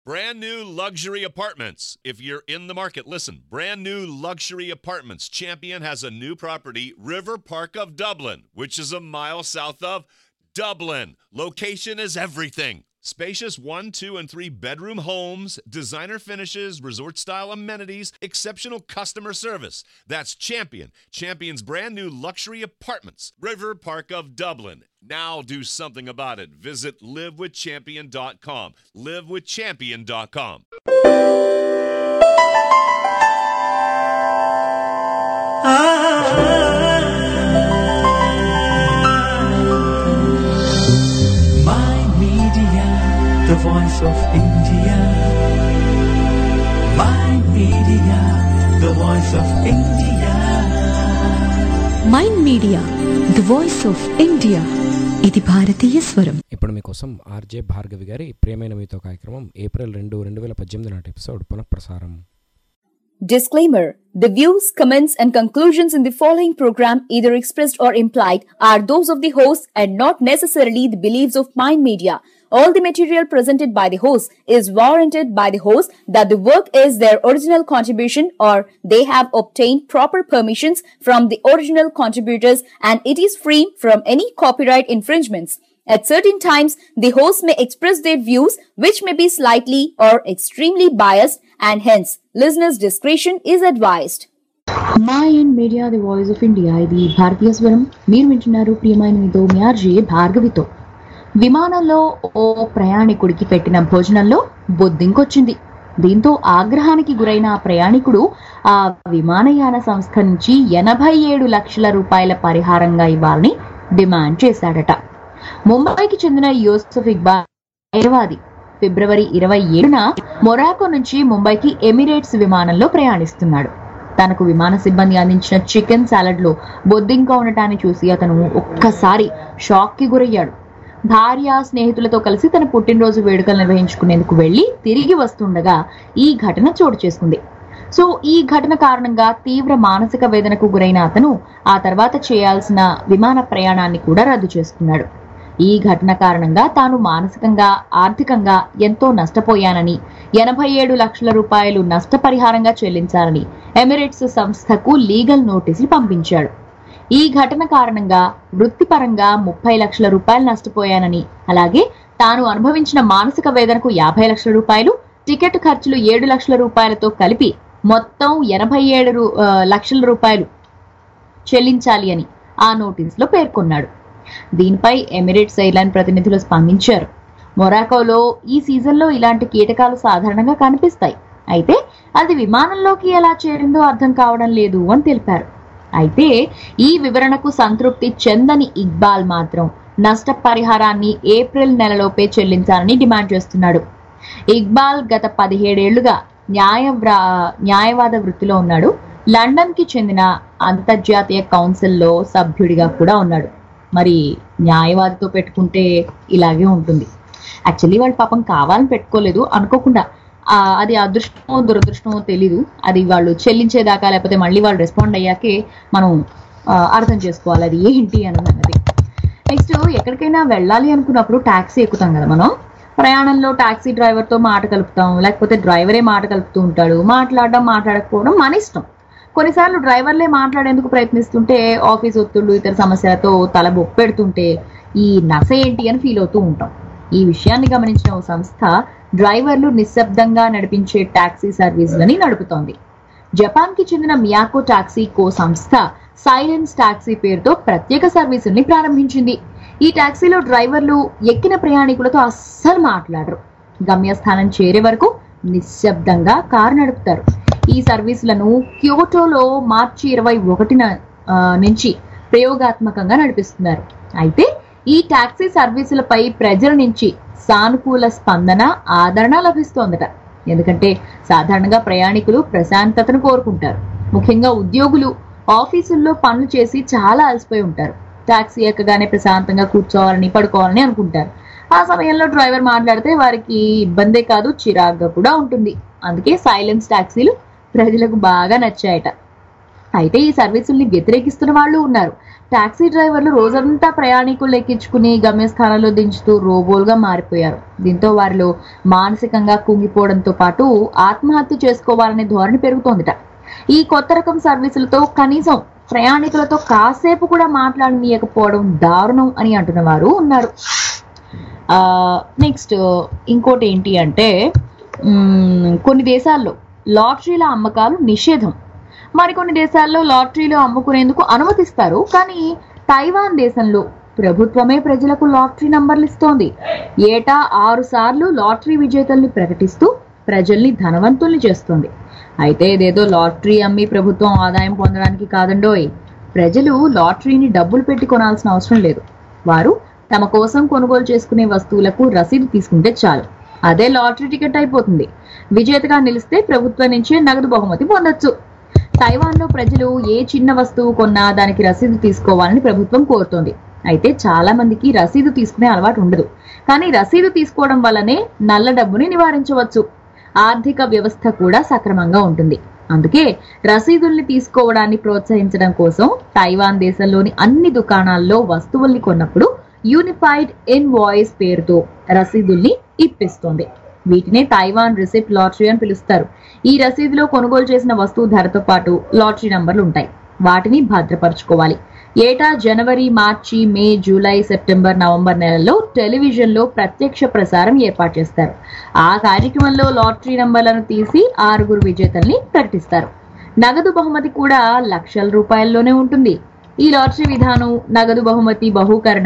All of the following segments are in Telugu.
Brand new luxury apartments. If you're in the market, listen. Brand new luxury apartments. Champion has a new property, River Park of Dublin, which is a mile south of Dublin. Location is everything. Spacious one, two, and three bedroom homes, designer finishes, resort style amenities, exceptional customer service. That's Champion. Champion's brand new luxury apartments, River Park of Dublin. Now do something about it. Visit livewithchampion.com. Livewithchampion.com. My Media, the voice of India. My Media, the voice of India. Mind media the voice of India ఇది భారతీయ స్వరం ఇప్పుడు మీకోసం ఆర్జే భార్గవి గారి ప్రియమైన మీతో కార్యక్రమం ఏప్రిల్ రెండు రెండు వేల పద్దెనిమిది నాటి ఎపిసోడ్ పునఃప్రసారం Disclaimer The views, comments, and conclusions in the following program, either expressed or implied, are those of the host and not necessarily the beliefs of Mind Media. All the material presented by the host is warranted by the host that the work is their original contribution or they have obtained proper permissions from the original contributors and it is free from any copyright infringements. At certain times, the host may express their views which may be slightly or extremely biased and hence listeners' discretion is advised. MyInd media the voice of India ఇది భారతీయ స్వరం మీరు వింటున్నారు ప్రియమైన మీతో మీ ఆర్జే భార్గవితో విమానంలో ఓ ప్రయాణికుడికి పెట్టిన భోజనంలో బొద్దింకొచ్చింది దీంతో ఆగ్రహానికి గురైన ఆ ప్రయాణికుడు ఆ విమానయాన సంస్థ నుంచి ఎనభై ఏడు లక్షల రూపాయల పరిహారంగా ఇవ్వాలని డిమాండ్ చేశాడట ముంబైకి చెందిన యూసఫ్ ఇక్బాల్ న్యాయవాది ఫిబ్రవరి ఇరవై ఏడున మొరాకో నుంచి ముంబైకి ఎమిరేట్స్ విమానంలో ప్రయాణిస్తున్నాడు తనకు విమాన సిబ్బంది అందించిన చికెన్ సాలడ్ లో బొద్దింక ఉండటాన్ని చూసి అతను ఒక్కసారి షాక్ కి గురయ్యాడు భార్య స్నేహితులతో కలిసి తన పుట్టినరోజు వేడుకలు నిర్వహించుకునేందుకు వెళ్లి తిరిగి వస్తుండగా ఈ ఘటన చోటు చేసుకుంది సో ఈ ఘటన కారణంగా తీవ్ర మానసిక వేదనకు గురైన అతను ఆ తర్వాత చేయాల్సిన విమాన ప్రయాణాన్ని కూడా రద్దు చేసుకున్నాడు ఈ ఘటన కారణంగా తాను మానసికంగా ఆర్థికంగా ఎంతో నష్టపోయానని ఎనభై ఏడు లక్షల రూపాయలు నష్టపరిహారంగా చెల్లించాలని ఎమిరేట్స్ సంస్థకు లీగల్ నోటీసులు పంపించాడు ఈ ఘటన కారణంగా వృత్తిపరంగా ముప్పై లక్షల రూపాయలు నష్టపోయానని అలాగే తాను అనుభవించిన మానసిక వేదనకు యాభై లక్షల రూపాయలు టికెట్ ఖర్చులు ఏడు లక్షల రూపాయలతో కలిపి మొత్తం ఎనభై ఏడు రూ- ఆ, లక్షల రూపాయలు చెల్లించాలి అని ఆ నోటీసులో పేర్కొన్నాడు దీనిపై ఎమిరేట్స్ ఎయిర్లైన్ ప్రతినిధులు స్పందించారు మొరాకోలో ఈ సీజన్లో ఇలాంటి కీటకాలు సాధారణంగా కనిపిస్తాయి అయితే అది విమానంలోకి ఎలా చేరిందో అర్థం కావడం లేదు అని తెలిపారు అయితే ఈ వివరణకు సంతృప్తి చెందని ఇక్బాల్ మాత్రం నష్టపరిహారాన్ని ఏప్రిల్ నెలలోపే చెల్లించాలని డిమాండ్ చేస్తున్నాడు ఇక్బాల్ గత పదిహేడేళ్లుగా న్యాయ వ్రా- న్యాయవాద వృత్తిలో ఉన్నాడు లండన్ కి చెందిన అంతర్జాతీయ కౌన్సిల్లో సభ్యుడిగా కూడా ఉన్నాడు మరి న్యాయవాదితో పెట్టుకుంటే ఇలాగే ఉంటుంది యాక్చువల్లీ వాళ్ళు పాపం కావాలని పెట్టుకోలేదు అనుకోకుండా ఆ, అది అదృష్టమో దురదృష్టమో తెలీదు అది వాళ్ళు చెల్లించేదాకా లేకపోతే మళ్ళీ వాళ్ళు రెస్పాండ్ అయ్యాకే మనం ఆ, అర్థం చేసుకోవాలి అది ఏంటి అన్నది నెక్స్ట్ ఎక్కడికైనా వెళ్ళాలి అనుకున్నప్పుడు టాక్సీ ఎక్కుతాం కదా మనం ప్రయాణంలో టాక్సీ డ్రైవర్తో మాట కలుపుతాం లేకపోతే డ్రైవరే మాట కలుపుతూ ఉంటాడు మాట్లాడడం మాట్లాడకపోవడం మన ఇష్టం కొన్నిసార్లు డ్రైవర్లే మాట్లాడేందుకు ప్రయత్నిస్తుంటే ఆఫీస్ ఒత్తిళ్లు ఇతర సమస్యలతో తల బొప్పెడుతుంటే ఈ నస ఏంటి అని ఫీల్ అవుతూ ఉంటాం ఈ విషయాన్ని గమనించిన ఓ సంస్థ డ్రైవర్లు నిశ్శబ్దంగా నడిపించే టాక్సీ సర్వీసులని నడుపుతోంది జపాన్ కి చెందిన మియాకో టాక్సీ కో సంస్థ సైలెన్స్ టాక్సీ పేరుతో ప్రత్యేక సర్వీసుల్ని ప్రారంభించింది ఈ టాక్సీలో డ్రైవర్లు ఎక్కిన ప్రయాణికులతో అస్సలు మాట్లాడరు గమ్యస్థానం చేరే వరకు నిశ్శబ్దంగా కారు నడుపుతారు ఈ సర్వీసులను క్యోటోలో మార్చి ఇరవై ఒకటిన ఆ, నుంచి ప్రయోగాత్మకంగా నడిపిస్తున్నారు అయితే ఈ టాక్సీ సర్వీసులపై ప్రజల నుంచి సానుకూల స్పందన ఆదరణ లభిస్తోందట ఎందుకంటే సాధారణంగా ప్రయాణికులు ప్రశాంతతను కోరుకుంటారు ముఖ్యంగా ఉద్యోగులు ఆఫీసుల్లో పనులు చేసి చాలా అలసిపోయి ఉంటారు టాక్సీ ఎక్కగానే ప్రశాంతంగా కూర్చోవాలని పడుకోవాలని అనుకుంటారు ఆ సమయంలో డ్రైవర్ మాట్లాడితే వారికి ఇబ్బందే కాదు చిరాగ్గా కూడా ఉంటుంది అందుకే సైలెన్స్ టాక్సీలు ప్రజలకు బాగా నచ్చాయట అయితే ఈ సర్వీసుల్ని వ్యతిరేకిస్తున్న వాళ్ళు ఉన్నారు టాక్సీ డ్రైవర్లు రోజంతా ప్రయాణికులు ఎక్కించుకుని గమ్యస్థానంలో దించుతూ రోబోలుగా మారిపోయారు దీంతో వారిలో మానసికంగా కుంగిపోవడంతో పాటు ఆత్మహత్య చేసుకోవాలనే ధోరణి పెరుగుతోందిట ఈ కొత్త రకం సర్వీసులతో కనీసం ప్రయాణికులతో కాసేపు కూడా మాట్లాడనీయకపోవడం దారుణం అని అంటున్న వారు ఉన్నారు నెక్స్ట్ ఇంకోటి ఏంటి అంటే మ్మ్, కొన్ని దేశాల్లో లాటరీల అమ్మకాలు నిషేధం మరికొన్ని దేశాల్లో లాటరీలు అమ్ముకునేందుకు అనుమతిస్తారు కానీ తైవాన్ దేశంలో ప్రభుత్వమే ప్రజలకు లాటరీ నంబర్లు ఇస్తోంది ఏటా ఆరు సార్లు లాటరీ విజేతల్ని ప్రకటిస్తూ ప్రజల్ని ధనవంతుల్ని చేస్తుంది అయితే ఇదేదో లాటరీ అమ్మి ప్రభుత్వం ఆదాయం పొందడానికి కాదండోయ్ ప్రజలు లాటరీని డబ్బులు పెట్టి కొనాల్సిన అవసరం లేదు వారు తమ కోసం కొనుగోలు చేసుకునే వస్తువులకు రసీదు తీసుకుంటే చాలు అదే లాటరీ టికెట్ అయిపోతుంది విజేతగా నిలిస్తే ప్రభుత్వం నుంచే నగదు బహుమతి పొందొచ్చు తైవాన్లో ప్రజలు ఏ చిన్న వస్తువు కొన్నా దానికి రసీదు తీసుకోవాలని ప్రభుత్వం కోరుతోంది అయితే చాలా మందికి రసీదు తీసుకునే అలవాటు ఉండదు కానీ రసీదు తీసుకోవడం వల్లనే నల్ల డబ్బుని నివారించవచ్చు ఆర్థిక వ్యవస్థ కూడా సక్రమంగా ఉంటుంది అందుకే రసీదుల్ని తీసుకోవడాన్ని ప్రోత్సహించడం కోసం తైవాన్ దేశంలోని అన్ని దుకాణాల్లో వస్తువుల్ని కొన్నప్పుడు యూనిఫైడ్ ఇన్వాయిస్ పేరుతో రసీదుల్ని ఇప్పిస్తోంది వీటినే తైవాన్ రిసిప్ట్ లాటరీ అని పిలుస్తారు ఈ రసీదులో కొనుగోలు చేసిన వస్తువు ధరతో పాటు లాటరీ నంబర్లు ఉంటాయి వాటిని భద్రపరచుకోవాలి ఏటా జనవరి మార్చి మే జూలై సెప్టెంబర్ నవంబర్ నెలల్లో టెలివిజన్లో ప్రత్యక్ష ప్రసారం ఏర్పాటు చేస్తారు ఆ కార్యక్రమంలో లాటరీ నంబర్లను తీసి ఆరుగురు విజేతల్ని ప్రకటిస్తారు నగదు బహుమతి కూడా లక్షల రూపాయల్లోనే ఉంటుంది ఈ లాటరీ విధానం నగదు బహుమతి బహుకరణ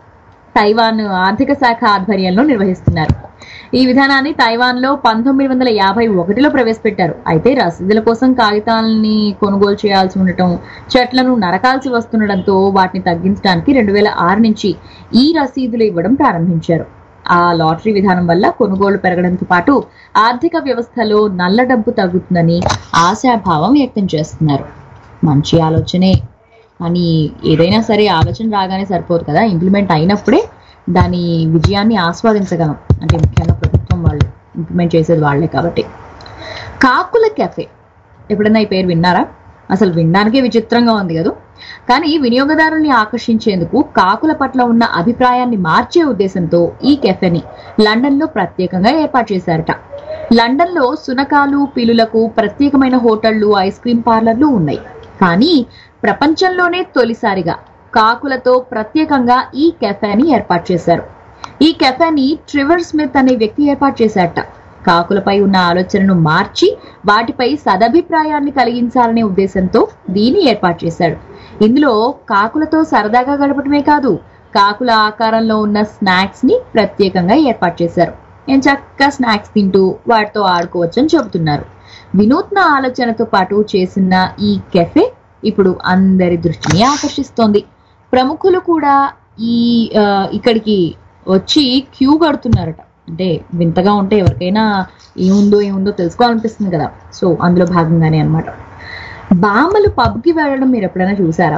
తైవాన్ ఆర్థిక శాఖ ఆధ్వర్యంలో నిర్వహిస్తున్నారు ఈ విధానాన్ని తైవాన్ లో పంతొమ్మిది వందల యాభై ఒకటిలో ప్రవేశపెట్టారు అయితే రసీదుల కోసం కాగితాలని కొనుగోలు చేయాల్సి ఉండటం చెట్లను నరకాల్సి వస్తుండటంతో వాటిని తగ్గించడానికి రెండు వేల ఆరు నుంచి ఈ రసీదులు ఇవ్వడం ప్రారంభించారు ఆ లాటరీ విధానం వల్ల కొనుగోలు పెరగడంతో పాటు ఆర్థిక వ్యవస్థలో నల్ల డబ్బు తగ్గుతుందని ఆశాభావం వ్యక్తం చేస్తున్నారు మంచి ఆలోచనే కానీ ఏదైనా సరే ఆలోచన రాగానే సరిపోదు కదా ఇంప్లిమెంట్ అయినప్పుడే దాని విజయాన్ని ఆస్వాదించగలం అంటే ముఖ్యంగా ప్రభుత్వం వాళ్ళు ఇంప్లిమెంట్ చేసేది వాళ్ళే కాబట్టి కాకుల కెఫే ఎప్పుడైనా ఈ పేరు విన్నారా అసలు వినడానికే విచిత్రంగా ఉంది కదా కానీ వినియోగదారుల్ని ఆకర్షించేందుకు కాకుల పట్ల ఉన్న అభిప్రాయాన్ని మార్చే ఉద్దేశంతో ఈ కెఫెని లండన్లో ప్రత్యేకంగా ఏర్పాటు చేశారట లండన్లో సునకాలు పిలులకు ప్రత్యేకమైన హోటళ్లు ఐస్ క్రీమ్ పార్లర్లు ఉన్నాయి కానీ ప్రపంచంలోనే తొలిసారిగా కాకులతో ప్రత్యేకంగా ఈ కెఫేని ఏర్పాటు చేశారు ఈ కెఫేని ట్రివర్ స్మిత్ అనే వ్యక్తి ఏర్పాటు చేశారట కాకులపై ఉన్న ఆలోచనను మార్చి వాటిపై సదభిప్రాయాన్ని కలిగించాలనే ఉద్దేశంతో దీన్ని ఏర్పాటు చేశాడు ఇందులో కాకులతో సరదాగా గడపటమే కాదు కాకుల ఆకారంలో ఉన్న స్నాక్స్ ని ప్రత్యేకంగా ఏర్పాటు చేశారు నేను చక్కగా స్నాక్స్ తింటూ వాటితో ఆడుకోవచ్చని చెబుతున్నారు వినూత్న ఆలోచనతో పాటు చేసిన ఈ కెఫే ఇప్పుడు అందరి దృష్టిని ఆకర్షిస్తోంది ప్రముఖులు కూడా ఈ ఆ, ఇక్కడికి వచ్చి క్యూ కడుతున్నారట అంటే వింతగా ఉంటే ఎవరికైనా ఏముందో ఏముందో తెలుసుకోవాలనిపిస్తుంది కదా సో అందులో భాగంగానే అన్నమాట బామ్మలు పబ్కి వెళ్ళడం మీరు ఎప్పుడైనా చూసారా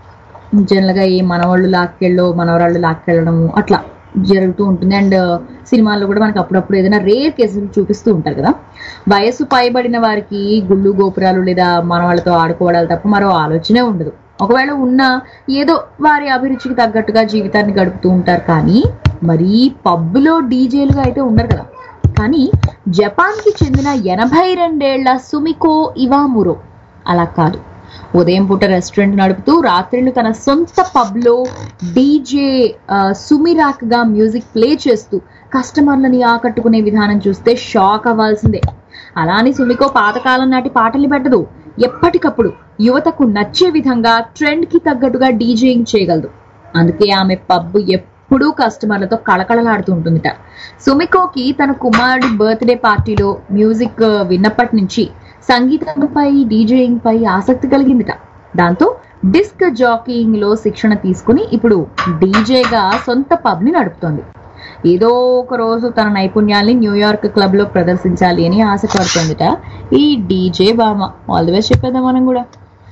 జనరల్గా ఏ మనవాళ్ళు లాక్కెళ్ళో మనవరాళ్ళు లాక్కెళ్ళడము అట్లా జరుగుతూ ఉంటుంది అండ్ సినిమాల్లో కూడా మనకి అప్పుడప్పుడు ఏదైనా రేర్ కేసులు చూపిస్తూ ఉంటారు కదా వయసు పైబడిన వారికి గుళ్ళు గోపురాలు లేదా మనవాళ్ళతో ఆడుకోవడాలు తప్ప మరో ఆలోచనే ఉండదు ఒకవేళ ఉన్నా ఏదో వారి అభిరుచికి తగ్గట్టుగా జీవితాన్ని గడుపుతూ ఉంటారు కానీ మరీ పబ్బులో డీజేలుగా అయితే ఉండరు కదా కానీ జపాన్కి చెందిన ఎనభై రెండేళ్ల సుమికో ఇవామురో అలా కాదు ఉదయం పూట రెస్టారెంట్ నడుపుతూ రాత్రిళ్ళు తన సొంత పబ్లో డీజే సుమిరాక్ గా మ్యూజిక్ ప్లే చేస్తూ కస్టమర్లని ఆకట్టుకునే విధానం చూస్తే షాక్ అవ్వాల్సిందే అలాని సుమికో పాతకాలం నాటి పాటలు పెట్టదు ఎప్పటికప్పుడు యువతకు నచ్చే విధంగా ట్రెండ్ కి తగ్గట్టుగా డీజేయింగ్ చేయగలదు అందుకే ఆమె పబ్ ఎప్పుడూ కస్టమర్లతో కళకళలాడుతూ ఉంటుందిట సుమికోకి తన కుమారుడి బర్త్డే పార్టీలో మ్యూజిక్ విన్నప్పటి నుంచి సంగీతంపై డీజేయింగ్ పై ఆసక్తి కలిగిందిట దాంతో డిస్క్ జాకీయింగ్ లో శిక్షణ తీసుకుని ఇప్పుడు డీజేగా సొంత పబ్ ని నడుపుతోంది ఏదో ఒక రోజు తన నైపుణ్యాల్ని న్యూయార్క్ క్లబ్ లో ప్రదర్శించాలి అని ఆశపడుతోందిట ఈ డీజే బామ ఆల్ ది బెస్ట్ చెప్పేద్దాం మనం కూడా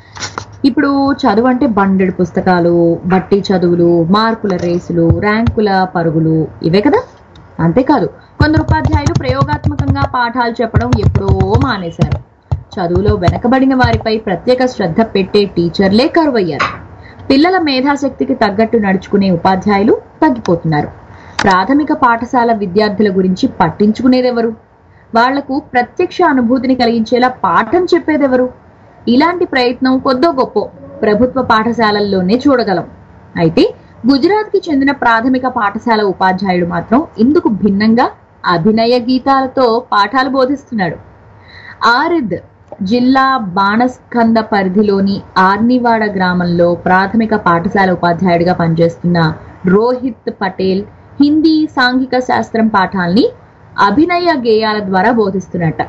ఇప్పుడు చదువు అంటే బండెడు పుస్తకాలు బట్టి చదువులు మార్కుల రేసులు ర్యాంకుల పరుగులు ఇవే కదా అంతేకాదు కొందరు ఉపాధ్యాయులు ప్రయోగాత్మకంగా పాఠాలు చెప్పడం ఎప్పుడో మానేశారు చదువులో వెనకబడిన వారిపై ప్రత్యేక శ్రద్ధ పెట్టే టీచర్లే కరువయ్యారు పిల్లల మేధాశక్తికి తగ్గట్టు నడుచుకునే ఉపాధ్యాయులు తగ్గిపోతున్నారు ప్రాథమిక పాఠశాల విద్యార్థుల గురించి పట్టించుకునేదెవరు వాళ్లకు ప్రత్యక్ష అనుభూతిని కలిగించేలా పాఠం చెప్పేదెవరు ఇలాంటి ప్రయత్నం కొద్దో గొప్ప ప్రభుత్వ పాఠశాలల్లోనే చూడగలం అయితే గుజరాత్ కి చెందిన ప్రాథమిక పాఠశాల ఉపాధ్యాయుడు మాత్రం ఇందుకు భిన్నంగా అభినయ గీతాలతో పాఠాలు బోధిస్తున్నాడు ఆరిద్ జిల్లా బాణస్కంద పరిధిలోని ఆర్నివాడ గ్రామంలో ప్రాథమిక పాఠశాల ఉపాధ్యాయుడిగా పనిచేస్తున్న రోహిత్ పటేల్ హిందీ సాంఘిక శాస్త్రం పాఠాల్ని అభినయ గేయాల ద్వారా బోధిస్తున్నట్ట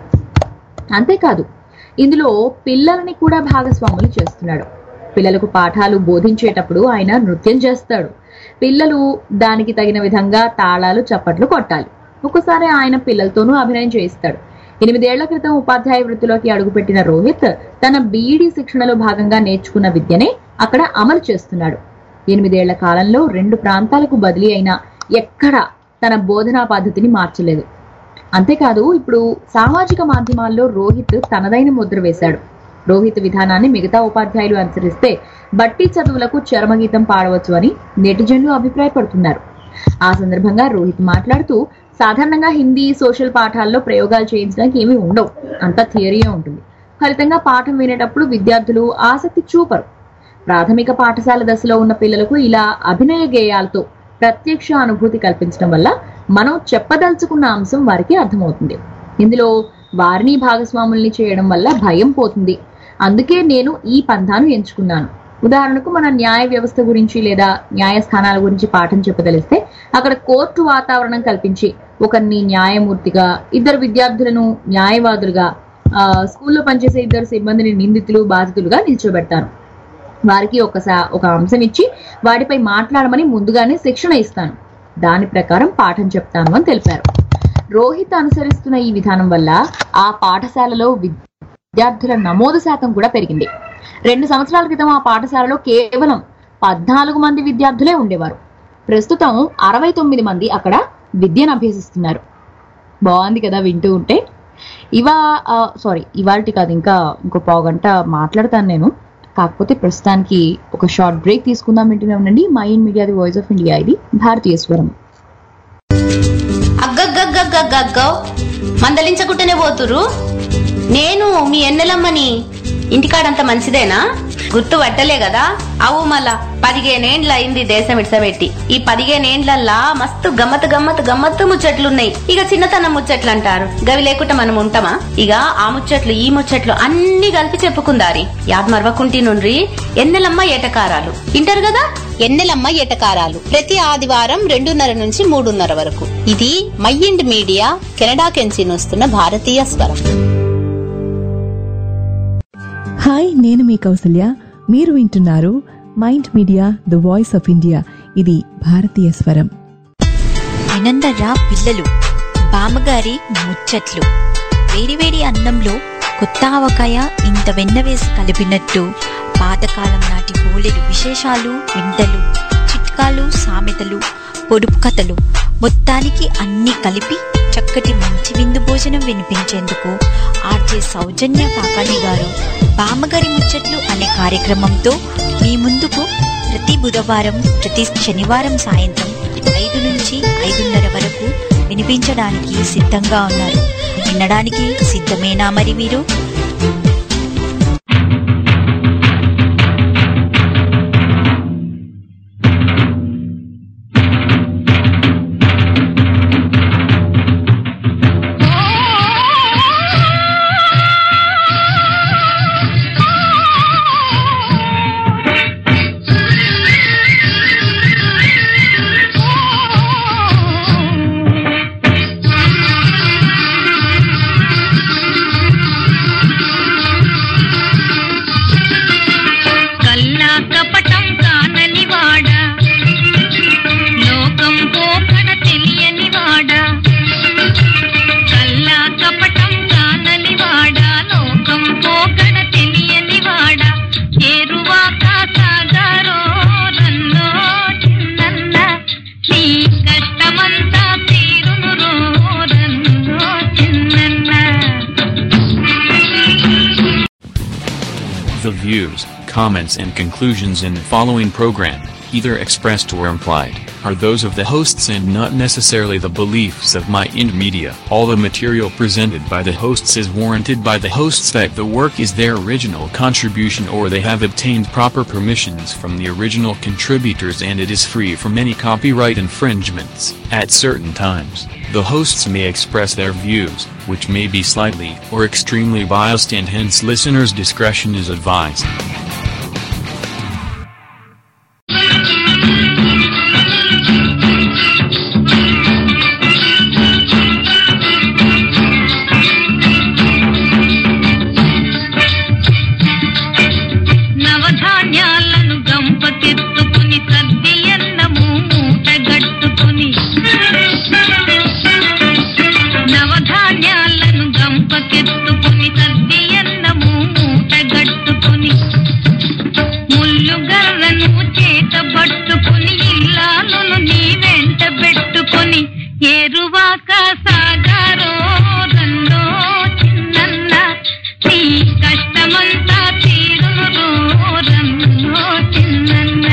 అంతేకాదు ఇందులో పిల్లలని కూడా భాగస్వాములు చేస్తున్నాడు పిల్లలకు పాఠాలు బోధించేటప్పుడు ఆయన నృత్యం చేస్తాడు పిల్లలు దానికి తగిన విధంగా తాళాలు చప్పట్లు కొట్టాలి ఒకసారి ఆయన పిల్లలతోనూ అభినయం చేయిస్తాడు ఎనిమిదేళ్ల క్రితం ఉపాధ్యాయ వృత్తిలోకి అడుగుపెట్టిన రోహిత్ తన బీఈడి శిక్షణలో భాగంగా నేర్చుకున్న విద్యనే అక్కడ అమలు చేస్తున్నాడు ఎనిమిదేళ్ల కాలంలో రెండు ప్రాంతాలకు బదిలీ అయినా ఎక్కడా తన బోధనా పద్ధతిని మార్చలేదు అంతేకాదు ఇప్పుడు సామాజిక మాధ్యమాల్లో రోహిత్ తనదైన ముద్ర వేశాడు రోహిత్ విధానాన్ని మిగతా ఉపాధ్యాయులు అనుసరిస్తే బట్టి చదువులకు చరమగీతం పాడవచ్చు అని నెటిజన్లు అభిప్రాయపడుతున్నారు ఆ సందర్భంగా రోహిత్ మాట్లాడుతూ సాధారణంగా హిందీ సోషల్ పాఠాల్లో ప్రయోగాలు చేయించడానికి ఏమీ ఉండవు అంతా థియరీయే ఉంటుంది ఫలితంగా పాఠం వినేటప్పుడు విద్యార్థులు ఆసక్తి చూపరు ప్రాథమిక పాఠశాల దశలో ఉన్న పిల్లలకు ఇలా అభినయ గేయాలతో ప్రత్యక్ష అనుభూతి కల్పించడం వల్ల మనం చెప్పదలుచుకున్న అంశం వారికి అర్థమవుతుంది ఇందులో వారిని భాగస్వాముల్ని చేయడం వల్ల భయం పోతుంది అందుకే నేను ఈ పంథాను ఎంచుకున్నాను ఉదాహరణకు మన న్యాయ వ్యవస్థ గురించి లేదా న్యాయస్థానాల గురించి పాఠం చెప్పదలిస్తే అక్కడ కోర్టు వాతావరణం కల్పించి ఒకరిని న్యాయమూర్తిగా ఇద్దరు విద్యార్థులను న్యాయవాదులుగా ఆ, స్కూల్లో పనిచేసే ఇద్దరు సిబ్బందిని నిందితులు బాధితులుగా నిల్చోబెడతాను వారికి ఒకసా ఒక అంశం ఇచ్చి వాటిపై మాట్లాడమని ముందుగానే శిక్షణ ఇస్తాను దాని ప్రకారం పాఠం చెప్తాను అని తెలిపారు రోహిత్ అనుసరిస్తున్న ఈ విధానం వల్ల ఆ పాఠశాలలో విద్యార్థుల నమోదు శాతం కూడా పెరిగింది రెండు సంవత్సరాల క్రితం ఆ పాఠశాలలో కేవలం పద్నాలుగు మంది విద్యార్థులే ఉండేవారు ప్రస్తుతం అరవై తొమ్మిది మంది అక్కడ విద్యను అభ్యసిస్తున్నారు బాగుంది కదా వింటూ ఉంటే ఇవా సారీ ఇవాళ కాదు ఇంకా ఇంకో పావు గంట మాట్లాడతాను నేను కాకపోతే ప్రస్తుతానికి ఒక షార్ట్ బ్రేక్ తీసుకుందాం వింటూనే ఉండండి my in media the voice of India ఇది భారతీయ స్వరం అగ్గగ్గగ్గగ్గగ్గో మందలించకుంటేనే పోతురు నేను మీ ఎన్నెలమ్మని ఇంటికాడంత మంచిదేనా గుర్తు పట్టలే కదా అవు మళ్ళా పదిహేనేండ్ల అయింది దేశం ఇడ్సబెట్టి ఈ పదిహేనేండ్లల్లా మస్తు గమ్మత్ గమ్మత్ గమ్మత్తు ముచ్చట్లున్నాయి ఇక చిన్నతనం ముచ్చట్లు అంటారు గవి లేకుండా మనం ఉంటామా ఇక ఆ ముచ్చట్లు ఈ ముచ్చట్లు అన్ని కలిపి చెప్పుకుందారి యాద్ మరవకుంటి నుండ్రి ఎన్నెలమ్మ ఏటకారాలు ఇంటారు కదా ఎన్నెలమ్మ ఏటకారాలు ప్రతి ఆదివారం రెండున్నర నుంచి మూడున్నర వరకు ఇది మైండ్ మీడియా కెనడా కెంచి వస్తున్న భారతీయ స్వరం హాయ్ నేను మీ కౌసల్య మీరు వింటున్నారు mind media the voice of India ఇది భారతీయ స్వరం వినందర్రా పిల్లలు బామ్మగారి ముచ్చట్లు వేడివేడి అన్నంలో కొత్త ఆవకాయ ఇంత వెన్న వేసి కలిపినట్టు పాతకాలం నాటి బోలెడు విశేషాలు వింతలు చిట్కాలు సామెతలు పొడుపు కథలు మొత్తానికి అన్ని కలిపి చక్కటి మంచి విందు భోజనం వినిపించేందుకు ఆర్జే సౌజన్య కాకాణి గారు బామ్మగారి ముచ్చట్లు అనే కార్యక్రమంతో మీ ముందుకు ప్రతి బుధవారం ప్రతి శనివారం సాయంత్రం ఐదు నుంచి ఐదున్నర వరకు వినిపించడానికి సిద్ధంగా ఉన్నారు వినడానికి సిద్ధమేనా మరి మీరు కల్లా కపటం కానని వాడ లోకం పోకడ తెలియని వాడ కల్లా కపటం కానని వాడ లోకం పోకడ తెలియని వాడ ఏరువాక సాగారో రన్నో చిన్నన్న నీ కష్టమంతా తీరును రో రన్నో చిన్నన్న The views, comments and conclusions in the following program, either expressed or implied, are those of the hosts and not necessarily the beliefs of My Ind Media. All the material presented by the hosts is warranted by the hosts that the work is their original contribution or they have obtained proper permissions from the original contributors and it is free from any copyright infringements. At certain times, the hosts may express their views, which may be slightly or extremely biased and hence listeners' discretion is advised. నవధాన్యాలను గంపకెత్తుకుని సద్ది అన్నము మూటగట్టుకుని నవధాన్యాలను గంపకెత్తుకుని సద్ది అన్నము మూటగట్టుకుని ముల్లు గర్రను చేత పట్టుకుని ఇల్లాలను నీ వెంట పెట్టుకుని ఏరువాక సాగారో రన్నో చిన్నన్న నీ కష్టమంతా తీరును రో రన్నో చిన్నన్న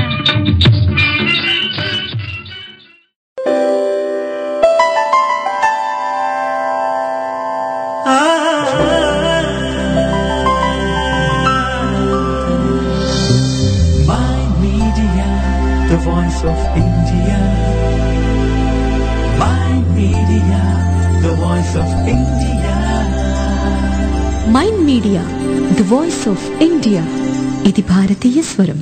My Media, the voice of India. My Media, the voice of India. Mind media the voice of India ఇది భారతీయ స్వరం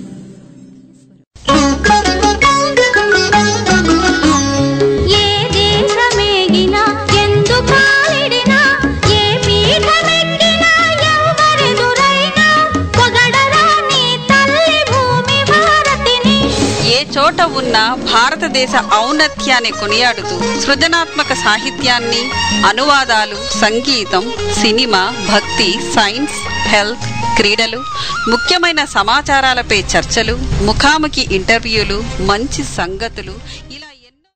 ఏ దేశమేగినా ఎందు కాలిడినా ఏ పీఠమెక్కినా ఎవరెదురైనా పొగడరా నీ తల్లి భూమి భారతిని ఏ చోట ఉన్న భారతదేశ ఔన్నత్యాన్ని కొనియాడుతూ సృజనాత్మక సాహిత్యాన్ని అనువాదాలు సంగీతం సినిమా భక్తి సైన్స్ హెల్త్ క్రీడలు ముఖ్యమైన సమాచారాలపై చర్చలు ముఖాముఖి ఇంటర్వ్యూలు మంచి సంగతులు ఇలా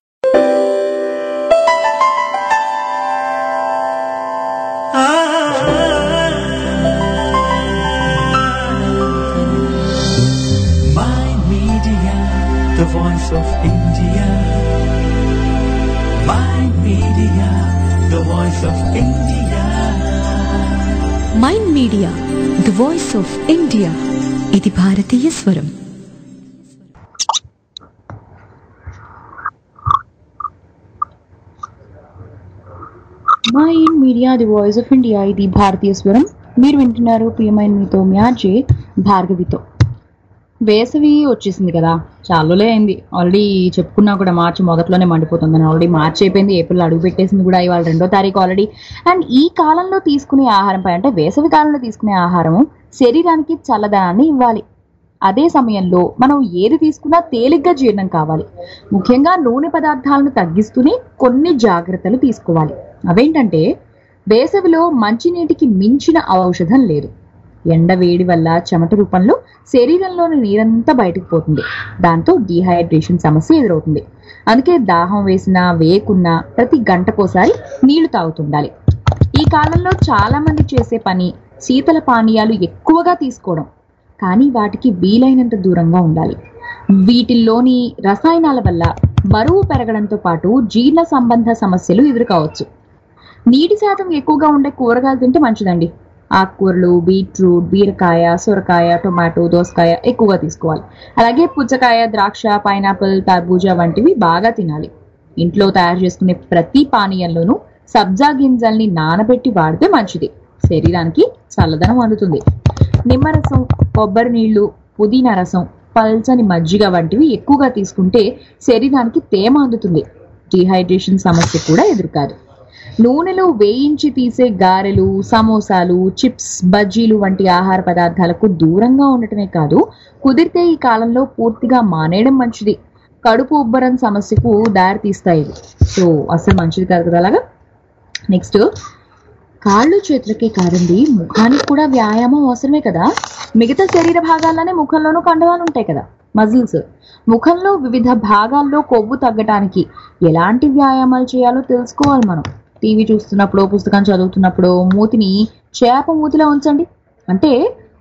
My Media, the voice of India. My Media, the voice of India. Mind media the voice of India ఇది భారతీయ స్వరం మా in media the voice of India ఇది భారతీయ స్వరం మీరు వింటున్నారు ప్రియమైన మీతో మ్యాజే భార్గవితో వేసవి వచ్చేసింది కదా చాలులే అయింది ఆల్రెడీ చెప్పుకున్నా కూడా మార్చి మొదట్లోనే మండిపోతుంది ఆల్రెడీ మార్చి అయిపోయింది ఏప్రిల్ అడుగు పెట్టేసింది కూడా ఇవాళ రెండో తారీఖు ఆల్రెడీ అండ్ ఈ కాలంలో తీసుకునే ఆహారంపై అంటే వేసవి కాలంలో తీసుకునే ఆహారము శరీరానికి చల్లదనాన్ని ఇవ్వాలి అదే సమయంలో మనం ఏది తీసుకున్నా తేలిగ్గా జీర్ణం కావాలి ముఖ్యంగా నూనె పదార్థాలను తగ్గిస్తూనే కొన్ని జాగ్రత్తలు తీసుకోవాలి అవేంటంటే వేసవిలో మంచినీటికి మించిన ఔషధం లేదు ఎండ వేడి వల్ల చెమట రూపంలో శరీరంలోని నీరంతా బయటకు పోతుంది దాంతో డీహైడ్రేషన్ సమస్య ఎదురవుతుంది అందుకే దాహం వేసినా వేకున్నా ప్రతి గంటకోసారి నీళ్లు తాగుతుండాలి ఈ కాలంలో చాలా మంది చేసే పని శీతల పానీయాలు ఎక్కువగా తీసుకోవడం కానీ వాటికి వీలైనంత దూరంగా ఉండాలి వీటిల్లోని రసాయనాల వల్ల బరువు పెరగడంతో పాటు జీర్ణ సంబంధ సమస్యలు ఎదురుకావచ్చు నీటి శాతం ఎక్కువగా ఉండే కూరగాయలు తింటే మంచిదండి ఆకుకూరలు బీట్రూట్ బీరకాయ సొరకాయ టొమాటో దోసకాయ ఎక్కువగా తీసుకోవాలి అలాగే పుచ్చకాయ ద్రాక్ష పైనాపిల్ తర్బూజా వంటివి బాగా తినాలి ఇంట్లో తయారు చేసుకునే ప్రతి పానీయంలోనూ సబ్జా గింజల్ని నానబెట్టి వాడితే మంచిది శరీరానికి చల్లదనం అందుతుంది నిమ్మరసం కొబ్బరి నీళ్లు పుదీనా రసం పల్చని మజ్జిగ వంటివి ఎక్కువగా తీసుకుంటే శరీరానికి తేమ అందుతుంది డీహైడ్రేషన్ సమస్య కూడా ఎదురుకాదు నూనెలో వేయించి తీసే గారెలు సమోసాలు చిప్స్ బజ్జీలు వంటి ఆహార పదార్థాలకు దూరంగా ఉండటమే కాదు కుదిరితే ఈ కాలంలో పూర్తిగా మానేయడం మంచిది కడుపు ఉబ్బరం సమస్యకు దారి తీస్తాయి ఇవి. సో అసలు మంచిది కాదు కదా అలాగా నెక్స్ట్ కాళ్ళు చేతులకే కాదండి ముఖానికి కూడా వ్యాయామం అవసరమే కదా మిగతా శరీర భాగాల్లోనే ముఖంలోనూ కండవాలు ఉంటాయి కదా మజిల్స్ ముఖంలో వివిధ భాగాల్లో కొవ్వు తగ్గటానికి ఎలాంటి వ్యాయామాలు చేయాలో తెలుసుకోవాలి మనం టీవీ చూస్తున్నప్పుడు పుస్తకం చదువుతున్నప్పుడు మూతిని చేప మూతిలో ఉంచండి అంటే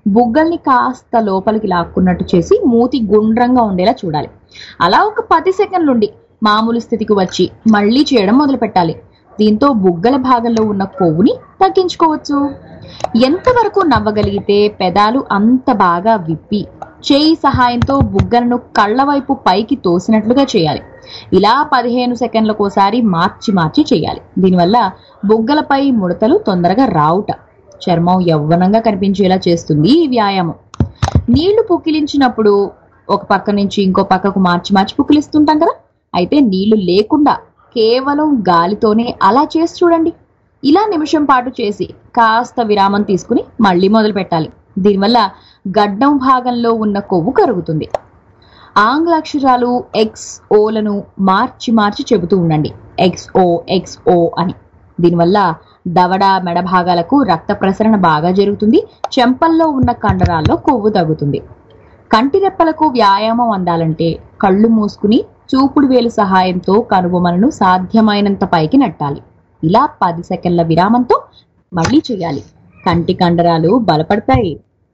బుగ్గల్ని కాస్త లోపలికి లాక్కున్నట్టు చేసి మూతి గుండ్రంగా ఉండేలా చూడాలి అలా ఒక పది సెకండ్లు ఉండి మామూలు స్థితికి వచ్చి మళ్ళీ చేయడం మొదలు పెట్టాలి దీంతో బుగ్గల భాగంలో ఉన్న కొవ్వుని తగ్గించుకోవచ్చు ఎంతవరకు నవ్వగలిగితే పెదాలు అంత బాగా విప్పి చేయి సహాయంతో బుగ్గలను కళ్ళ వైపు పైకి తోసినట్లుగా చేయాలి ఇలా పదిహేను సెకండ్లకోసారి మార్చి మార్చి చేయాలి దీనివల్ల బుగ్గలపై ముడతలు తొందరగా రావుట చర్మం యవ్వనంగా కనిపించేలా చేస్తుంది ఈ వ్యాయామం నీళ్లు పుక్కిలించినప్పుడు ఒక పక్క నుంచి ఇంకో పక్కకు మార్చి మార్చి పుక్కిలిస్తుంటాం కదా అయితే నీళ్లు లేకుండా కేవలం గాలితోనే అలా చేసి చూడండి ఇలా నిమిషం పాటు చేసి కాస్త విరామం తీసుకుని మళ్ళీ మొదలు పెట్టాలి దీనివల్ల గడ్డం భాగంలో ఉన్న కొవ్వు కరుగుతుంది ఆంగ్ల అక్షరాలు ఎక్స్ ఓలను మార్చి మార్చి చెబుతూ ఉండండి ఎక్స్ ఓ ఎక్స్ ఓ అని దీనివల్ల దవడ మెడ భాగాలకు రక్త ప్రసరణ బాగా జరుగుతుంది చెంపల్లో ఉన్న కండరాల్లో కొవ్వు తగ్గుతుంది కంటి రెప్పలకు వ్యాయామం అందాలంటే కళ్ళు మూసుకుని చూపుడు వేలు సహాయంతో కనుబొమలను సాధ్యమైనంత పైకి నెట్టాలి ఇలా పది సెకండ్ల విరామంతో మళ్ళీ చేయాలి కంటి కండరాలు బలపడతాయి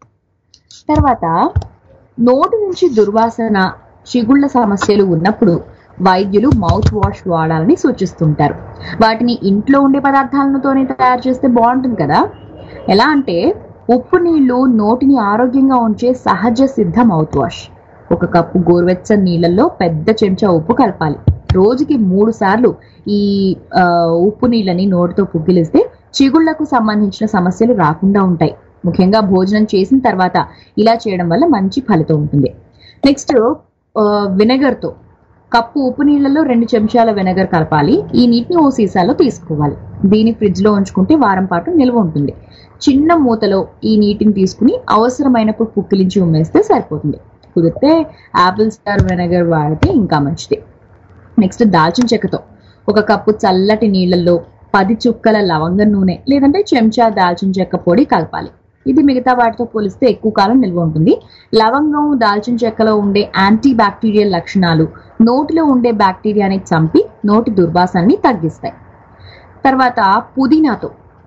తర్వాత నోటి నుంచి దుర్వాసన చిగుళ్ళ సమస్యలు ఉన్నప్పుడు వైద్యులు మౌత్ వాష్ వాడాలని సూచిస్తుంటారు వాటిని ఇంట్లో ఉండే పదార్థాలతోనే తయారు చేస్తే బాగుంటుంది కదా ఎలా అంటే ఉప్పు నీళ్లు నోటిని ఆరోగ్యంగా ఉంచే సహజ సిద్ధ మౌత్ వాష్ ఒక కప్పు గోరువెచ్చని నీళ్ళల్లో పెద్ద చెంచా ఉప్పు కలపాలి రోజుకి మూడు సార్లు ఈ ఆ, ఉప్పు నీళ్ళని నోటితో పుక్కిలిస్తే చిగుళ్లకు సంబంధించిన సమస్యలు రాకుండా ఉంటాయి ముఖ్యంగా భోజనం చేసిన తర్వాత ఇలా చేయడం వల్ల మంచి ఫలితం ఉంటుంది నెక్స్ట్ వినెగర్తో కప్పు ఉప్పు నీళ్ళలో రెండు చెంచాల వెనగర్ కలపాలి ఈ నీటిని ఓ సీసాలో తీసుకోవాలి దీన్ని ఫ్రిడ్జ్ లో ఉంచుకుంటే వారం పాటు నిల్వ ఉంటుంది చిన్న మూతలో ఈ నీటిని తీసుకుని అవసరమైనప్పుడు పుక్కిలించి ఉమ్మేస్తే సరిపోతుంది కుదిరితే ఆపిల్ స్టార్ వెనగర్ వాడితే ఇంకా మంచిది నెక్స్ట్ దాల్చిన చెక్కతో ఒక కప్పు చల్లటి నీళ్ళల్లో పది చుక్కల లవంగ నూనె లేదంటే చెంచా దాల్చిన చెక్క పొడి కలపాలి ఇది మిగతా వాటితో పోలిస్తే ఎక్కువ కాలం నిల్వ ఉంటుంది లవంగం దాల్చిన చెక్కలో ఉండే యాంటీ బ్యాక్టీరియల్ లక్షణాలు నోటిలో ఉండే బ్యాక్టీరియాని చంపి నోటి దుర్వాసనని తగ్గిస్తాయి తర్వాత పుదీనాతో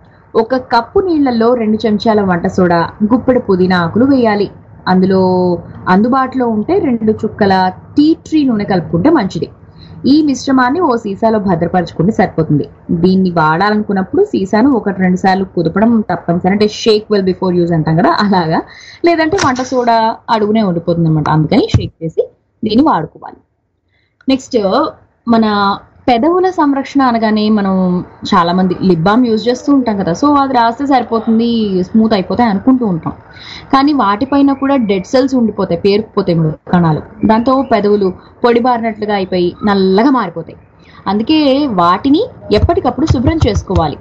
ఒక కప్పు నీళ్ళల్లో రెండు చెంచాల వంట సోడా గుప్పెడు పుదీనా ఆకులు వేయాలి అందులో అందుబాటులో ఉంటే రెండు చుక్కల టీ ట్రీ నూనె కలుపుకుంటే మంచిది ఈ మిశ్రమాన్ని ఓ సీసాలో భద్రపరచుకుంటే సరిపోతుంది దీన్ని వాడాలనుకున్నప్పుడు సీసాను ఒకటి రెండు సార్లు కుదపడం తప్పనిసరి అంటే షేక్ వెల్ బిఫోర్ యూజ్ అంటాం కదా అలాగా లేదంటే వంట సోడా అడుగునే ఉండిపోతుంది అనమాట అందుకని షేక్ చేసి దీన్ని వాడుకోవాలి నెక్స్ట్ మన పెదవుల సంరక్షణ అనగానే మనం చాలా మంది లిప్ బామ్ యూజ్ చేస్తూ ఉంటాం కదా సో అది రాస్తే సరిపోతుంది స్మూత్ అయిపోతాయి అనుకుంటూ ఉంటాం కానీ వాటిపైన కూడా డెడ్ సెల్స్ ఉండిపోతాయి పేరుకుపోతాయి మృదు కణాలు దాంతో పెదవులు పొడిబారినట్లుగా అయిపోయి నల్లగా మారిపోతాయి అందుకే వాటిని ఎప్పటికప్పుడు శుభ్రం చేసుకోవాలి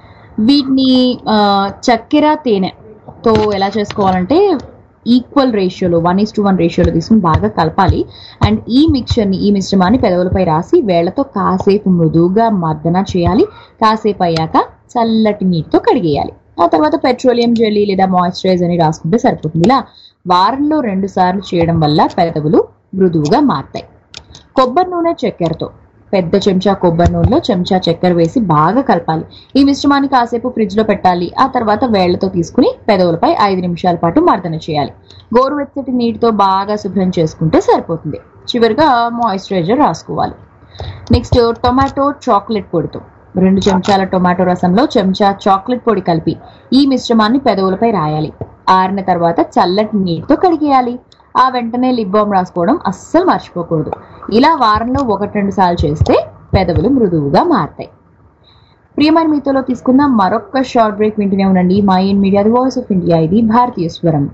వీటిని ఆ, చక్కెర తేనెతో ఎలా చేసుకోవాలంటే ఈక్వల్ రేషియోలో వన్ ఈస్ టు వన్ రేషియోలో తీసుకుని బాగా కలపాలి అండ్ ఈ మిక్చర్ని ఈ మిశ్రమాన్ని పెదవులపై రాసి వేళ్లతో కాసేపు మృదువుగా మర్దన చేయాలి కాసేపు అయ్యాక చల్లటి నీటితో కడిగేయాలి ఆ తర్వాత పెట్రోలియం జెల్లీ లేదా మాయిశ్చరైజర్ అని రాసుకుంటే సరిపోతుంది ఇలా వారంలో రెండు సార్లు చేయడం వల్ల పెదవులు మృదువుగా మారుతాయి కొబ్బరి నూనె చక్కెరతో పెద్ద చెంచా కొబ్బరి నూనెలో చెంచా చక్కెర వేసి బాగా కలపాలి ఈ మిశ్రమాన్ని కాసేపు ఫ్రిడ్జ్ లో పెట్టాలి ఆ తర్వాత వేళ్లతో తీసుకుని పెదవులపై ఐదు నిమిషాల పాటు మర్దన చేయాలి గోరువెచ్చటి నీటితో బాగా శుభ్రం చేసుకుంటే సరిపోతుంది చివరిగా మాయిశ్చరైజర్ రాసుకోవాలి నెక్స్ట్ టొమాటో చాక్లెట్ పొడితో రెండు చెంచాల టొమాటో రసంలో చెంచా చాక్లెట్ పొడి కలిపి ఈ మిశ్రమాన్ని పెదవులపై రాయాలి ఆరిన తర్వాత చల్లటి నీటితో కడిగేయాలి ఆ వెంటనే లిప్ బామ్ రాసుకోవడం అస్సలు మర్చిపోకూడదు ఇలా వారంలో ఒకటి రెండు సార్లు చేస్తే పెదవులు మృదువుగా మారతాయి ప్రియమైన మీతోలో తీసుకున్న మరొక షార్ట్ బ్రేక్ వింటూనే ఉండండి మా in media the voice of India ఇది భారతీయ స్వరం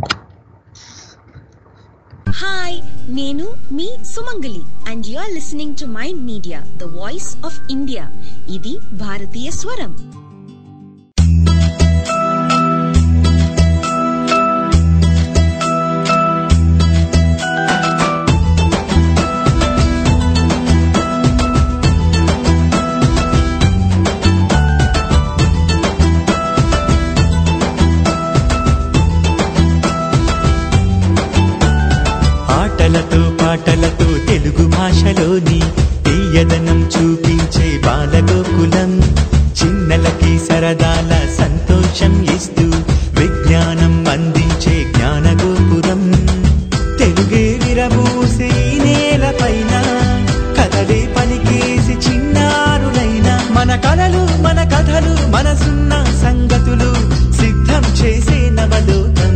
హాయ్ నేను మీ Sumangali and you are listening to MyInd media the voice of India ఇది భారతీయ స్వరం ఆటలతో పాటలతో తెలుగు భాషలోని తీయదనం చూపించే బాలగోకులం చిన్నలకి సరదాల సంతోషం ఇస్తూ విజ్ఞానం అందించే వెలుగొచ్చే జ్ఞానగోపురం తెలుగే విరబూసే ఈ నేలపైన కథలే పలికేసి చిన్నారులైన మన కలలు మన కథలు మనసున్న సంగతులు సిద్ధం చేసే నవలోకం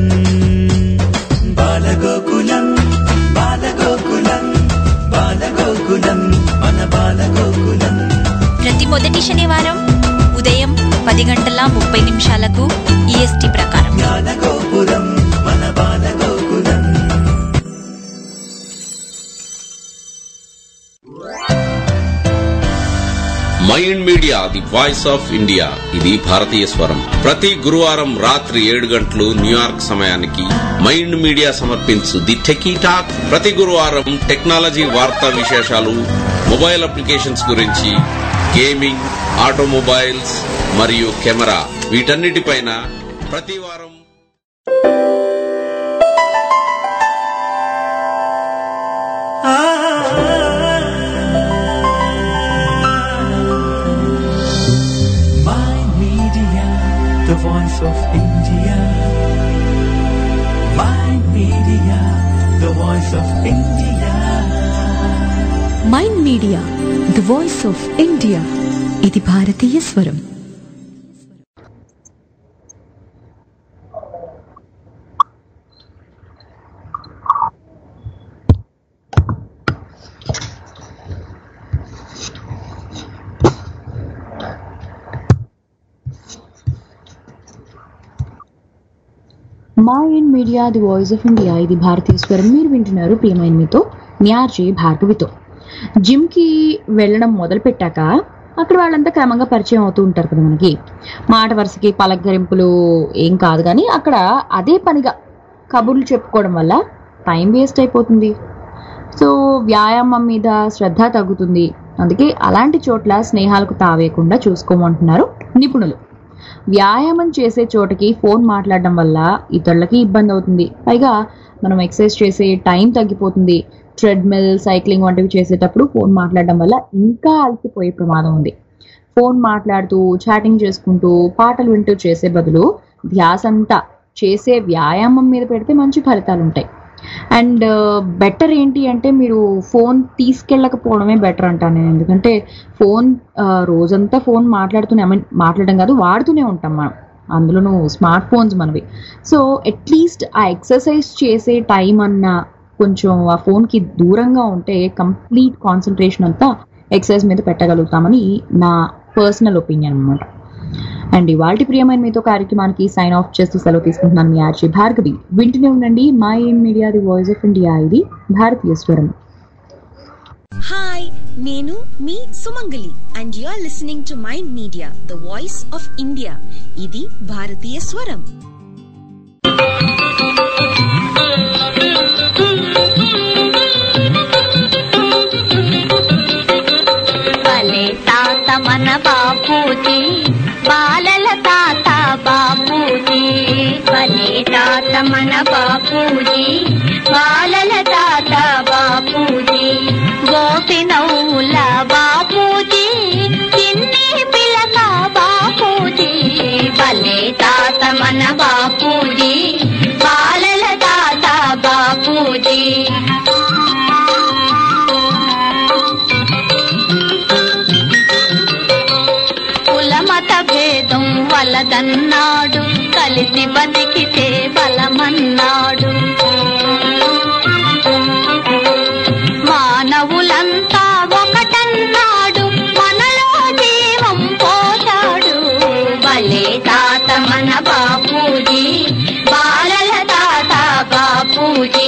బాలగోకులం బాలగోకులం బాలగోకులం మన బాలగోకులం ప్రతి మొదటి శనివారం ఉదయం పది గంటల ముప్పై నిమిషాలకు ఈఎస్టీ ప్రకారం జ్ఞానగోపురం మన Balagokulam MyInd media the voice of India ఇది భారతీయ స్వరం ప్రతి గురువారం రాత్రి ఏడు గంటలు న్యూయార్క్ సమయానికి మైండ్ మీడియా సమర్పించు ది టెకీ టాక్ ప్రతి గురువారం టెక్నాలజీ వార్తా విశేషాలు మొబైల్ అప్లికేషన్స్ గురించి గేమింగ్ ఆటోమొబైల్స్ మరియు కెమెరా వీటన్నిటిపైన ప్రతి వారం Mind Media, the voice of India. Mind Media, the voice of India. Mind media the voice of India ఇది భారతీయ స్వరం మా in media the voice of India ఇది భారతీయ స్వరం మీరు వింటున్నారు ప్రియమైన మీతో న్యార్జీ భార్గవితో జిమ్కి వెళ్ళడం మొదలు పెట్టాక అక్కడ వాళ్ళంతా క్రమంగా పరిచయం అవుతూ ఉంటారు కదా మనకి మాట వరుసకి పలకరింపులు ఏం కాదు కానీ అక్కడ అదే పనిగా కబుర్లు చెప్పుకోవడం వల్ల టైం వేస్ట్ అయిపోతుంది సో వ్యాయామం మీద శ్రద్ధ తగ్గుతుంది అందుకే అలాంటి చోట్ల స్నేహాలకు తావేయకుండా చూసుకోమంటున్నారు నిపుణులు వ్యాయామం చేసే చోటకి ఫోన్ మాట్లాడడం వల్ల ఇతరులకి ఇబ్బంది అవుతుంది పైగా మనం ఎక్సర్సైజ్ చేసే టైం తగ్గిపోతుంది ట్రెడ్మిల్ సైక్లింగ్ వంటివి చేసేటప్పుడు ఫోన్ మాట్లాడడం వల్ల ఇంకా అలసిపోయే ప్రమాదం ఉంది ఫోన్ మాట్లాడుతూ చాటింగ్ చేసుకుంటూ పాటలు వింటూ చేసే బదులు ధ్యాస అంతా చేసే వ్యాయామం మీద పెడితే మంచి ఫలితాలు ఉంటాయి అండ్ బెటర్ ఏంటి అంటే మీరు ఫోన్ తీసుకెళ్ళకపోవడమే బెటర్ అంటాను నేను ఎందుకంటే ఫోన్ రోజంతా ఫోన్ మాట్లాడుతూనే ఐ మీన్ మాట్లాడడం కాదు వాడుతూనే ఉంటాం మనం అందులోనూ స్మార్ట్ ఫోన్స్ మనవి సో అట్లీస్ట్ ఆ ఎక్సర్సైజ్ చేసే టైం అన్న కొంచెం ఆ ఫోన్కి దూరంగా ఉంటే కంప్లీట్ కాన్సన్ట్రేషన్ అంతా ఎక్సర్సైజ్ మీద పెట్టగలుగుతామని నా పర్సనల్ ఒపీనియన్ అనమాట అండ్ ఇవాళ ప్రియమైన మీతో కార్యక్రమానికి సైన్ ఆఫ్ చేస్తూ సెలవు తీసుకుంటున్నాను మీ ఆర్జీ భార్గవి వింటూనే ఉండండి my in media the voice of India ఇది భారతీయ స్వరం హాయ్ నేను మీ Sumangali and you are listening to MyInd media the voice of India ఇది భారతీయ స్వరం భలే తాత మన బాపూజీ బాలల తాత బాపూజీ భలే తాత మన బాపూజీ బాలల తాత బాపూజీ గోపి నవ్వుల బాపూజీ చిన్ని పిలక బాపూజీ భలే తాత మన బాపూజీ బాలల తాత బాపూజీ కులమత భేదం వలదన్నాడు కలిసి బతికితే బలమన్నాడు మానవులంతా ఒకటన్నాడు మనలో జీవం పోశాడు భలే తాత మన బాపూజీ బాలల తాత బాపూజీ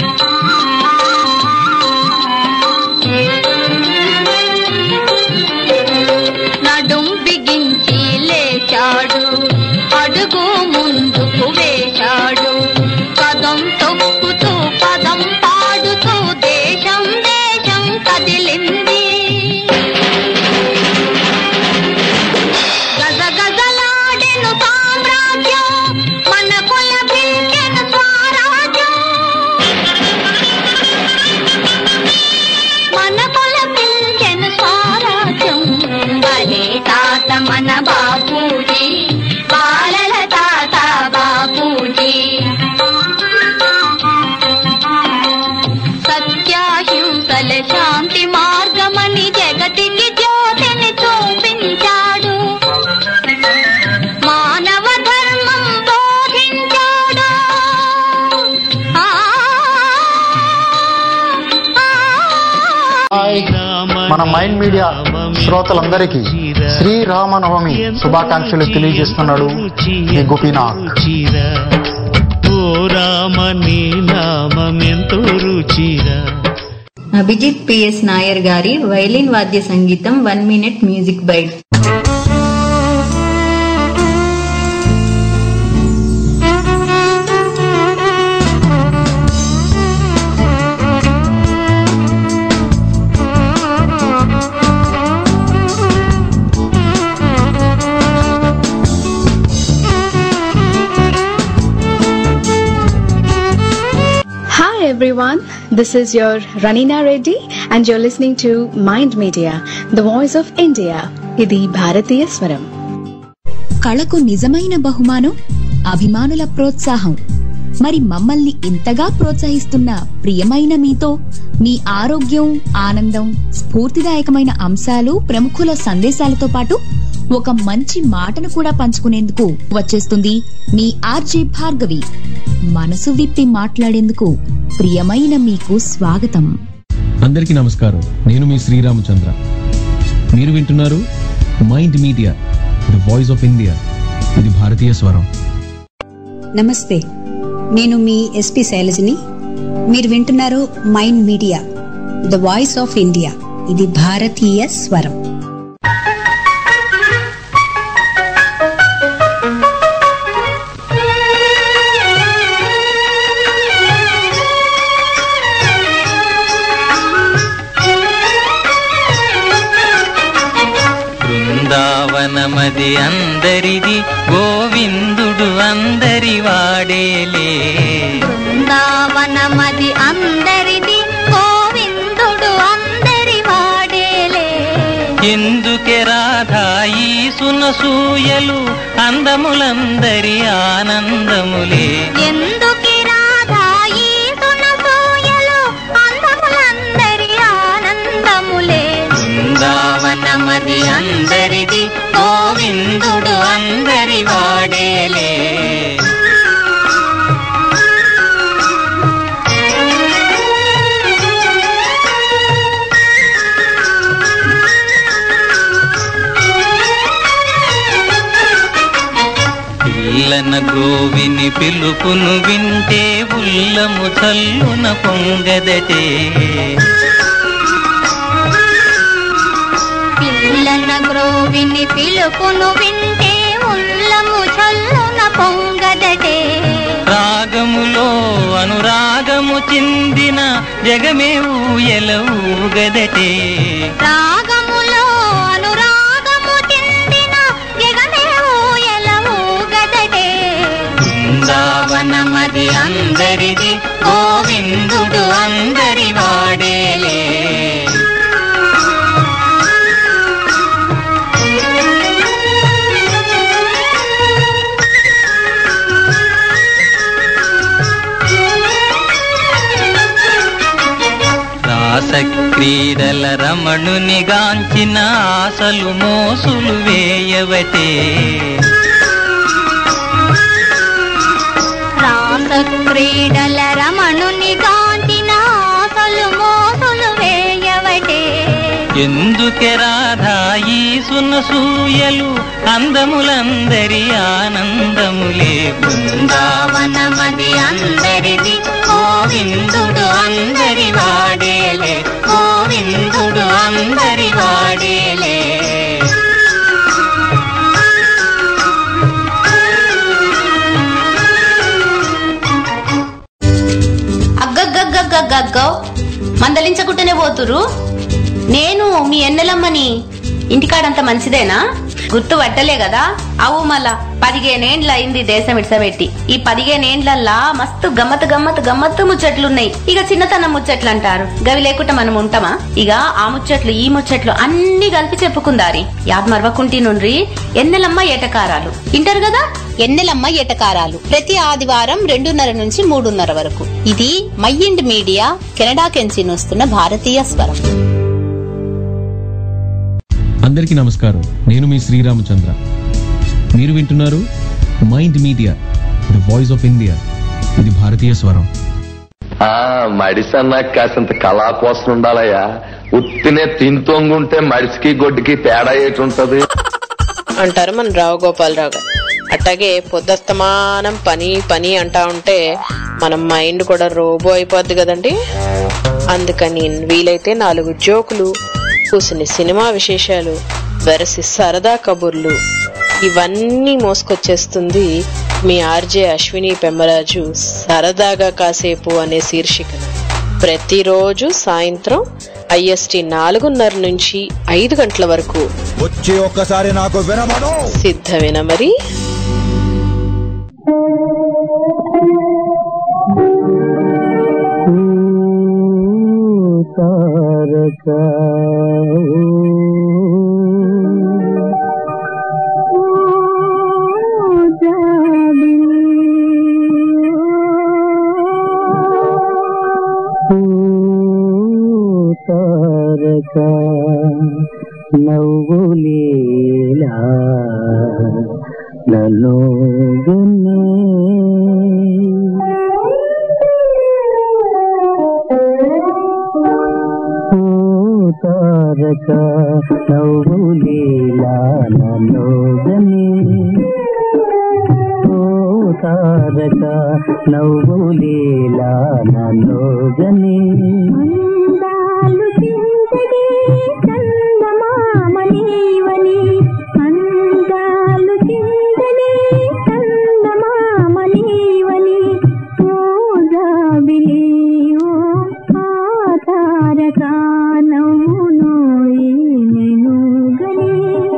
నడుం బిగించి లేచాడు అడుగు ముందుకు వేశాడు పదం తొక్కుతూ పదం పాడుతూ దేశం దేశం కదిలింది గజగజలాడెను సామ్రాజ్యం మన మన మైండ్ మీడియా శ్రోతలందరికీ శ్రీరామనవమి శుభాకాంక్షలు తెలియజేస్తున్నాడు మీ గోపీనాథ్ ఓ రామ నీ నామెంతో రుచిరా అభిజిత్ పిఎస్ నాయర్ గారి వైలిన్ వాద్య సంగీతం one minute music bite Hi everyone, this is your Ranina Reddy and you're listening to Mind Media, the voice of India. ఇది భారతీయ స్వరం కళకు నిజమైన బహుమానం అభిమానుల ప్రోత్సాహం మరి మమ్మల్ని ఇంతగా ప్రోత్సహిస్తున్న ప్రియమైన మీతో మీ ఆరోగ్యం ఆనందం స్ఫూర్తిదాయకమైన అంశాలు ప్రముఖుల సందేశాలతో పాటు ఒక మంచి మాటను కూడా పంచుకునేందుకు వచ్చేస్తుంది మీ ఆర్జే భార్గవి మనసు విప్పి మాట్లాడేందుకు ప్రియమైన మీకు స్వాగతం అందరికీ నమస్కారం నేను మీ శ్రీరామచంద్ర మీరు వింటున్నారు mind media the voice of India ఇది భారతీయ స్వరం నమస్తే నేను మీ ఎస్పి శైలజని మీరు వింటున్నారు mind media the voice of India ఇది భారతీయ స్వరం బృందావనమది అందరిది గోవిందుడు అందరి వాడేలే బృందావనమది అందరిది గోవిందుడు అందరి వాడేలే ఎందుకే రాధాయి సునసూయలు అందములందరి ఆనందములే ఎందుకి రాధా ఈ సునసూయలు అందములందరి ఆనందములే బృందావనమది అందరిది గోవిందుడు అందరి వాడేలే పిల్లన గోవిని పిలుపును వింటే ఉల్లము చల్లున పొంగదటే పిల్లన గ్రోవిని పిలుపును వింటే ఉల్లము చల్లున పొంగదటే రాగములో అనురాగము చిందిన జగమే ఊయల ఊగదటే రాగములో అనురాగము చెందిన జగమే ఊయల ఊగదటే బృందావనమది అందరిది గోవిందుడు అందరి వాడేలే రాస క్రీడల రమణుని గాంచిన ఆశలు మోసులు వేయవటే రాస క్రీడల రమణుని గాంచిన ఆశలు మోసులు వేయవటే ఎందుకే రాధాయి సునసూయలు అందములందరి ఆనందములే బృందావనమది అందరిది గోవిందుడు అందరి వాడేలే గోవిందుడు అందరి వాడేలే అగ్గగ్గగ్గగ్గగ్గో మందలించకుంటేనే పోతురు నేను మీ ఎన్నెలమ్మని ఇంటికాడంత మంచిదేనా గుర్తు పట్టలే కదా అవు మళ్ళా పదిహేనేండ్ల అయింది దేశం ఇడ్సబెట్టి ఈ పదిహేనేండ్లల్లా మస్తు గమ్మత్ గమ్మత్ గమ్మత్తు ముచ్చట్లున్నాయి ఇక చిన్నతనం ముచ్చట్లు అంటారు గవి లేకుండా మనం ఉంటామా ఇక ఆ ముచ్చట్లు ఈ ముచ్చట్లు అన్ని కలిపి చెప్పుకుందారి యాద్ మరవకుంటి నుండ్రి ఎన్నెలమ్మ ఏటకారాలు ఇంటారు కదా ఎన్నెలమ్మ ఎటకారాలు ప్రతి ఆదివారం రెండున్నర నుంచి మూడున్నర వరకు ఇది మైండ్ మీడియా కెనడా కెంచి వస్తున్న భారతీయ స్వరం అందరికీ నమస్కారం నేను మీ శ్రీరామచంద్ర మీరు వింటున్నారు mind media the voice of India ఇది భారతీయ స్వరం ఆ మడిసన్నా కాసింత కళా కోసం ఉండాలయ్యా ఉత్తినే తింతొంగుంటే మడిసికి గొడ్డుకి తేడా ఏటి ఉంటది అంటారు మన రావు గోపాలరావు గారు అట్లాగే పొద్దుస్తమానం పని పని అంటా ఉంటే మన మైండ్ కూడా రోబో అయిపోద్ది కదండి అందుకని వీలైతే నాలుగు జోకులు కూసిన సినిమా విశేషాలు వెరసి సరదా కబుర్లు ఇవన్నీ మోసుకొచ్చేస్తుంది మీ ఆర్జే అశ్విని పెమ్మరాజు సరదాగా కాసేపు అనే శీర్షికన ప్రతిరోజు సాయంత్రం ఐఎస్టి నాలుగున్నర నుంచి ఐదు గంటల వరకు వచ్చి ఒక్కసారి నాకు వినమను సిద్ధమేనా మరి తారక నవ్వులేలా నన్ను గన్నే ఓ తారక నవ్వులేలా నన్ను గన్నే ఓ తారక నవ్వులేలా నన్ను గన్నే అందాలు చింతడి చందమామనీవని అందాలు చింతడి చందమామనీవని ఓ జాబిలి ఓ ఆతారక నవ్వును నేను గని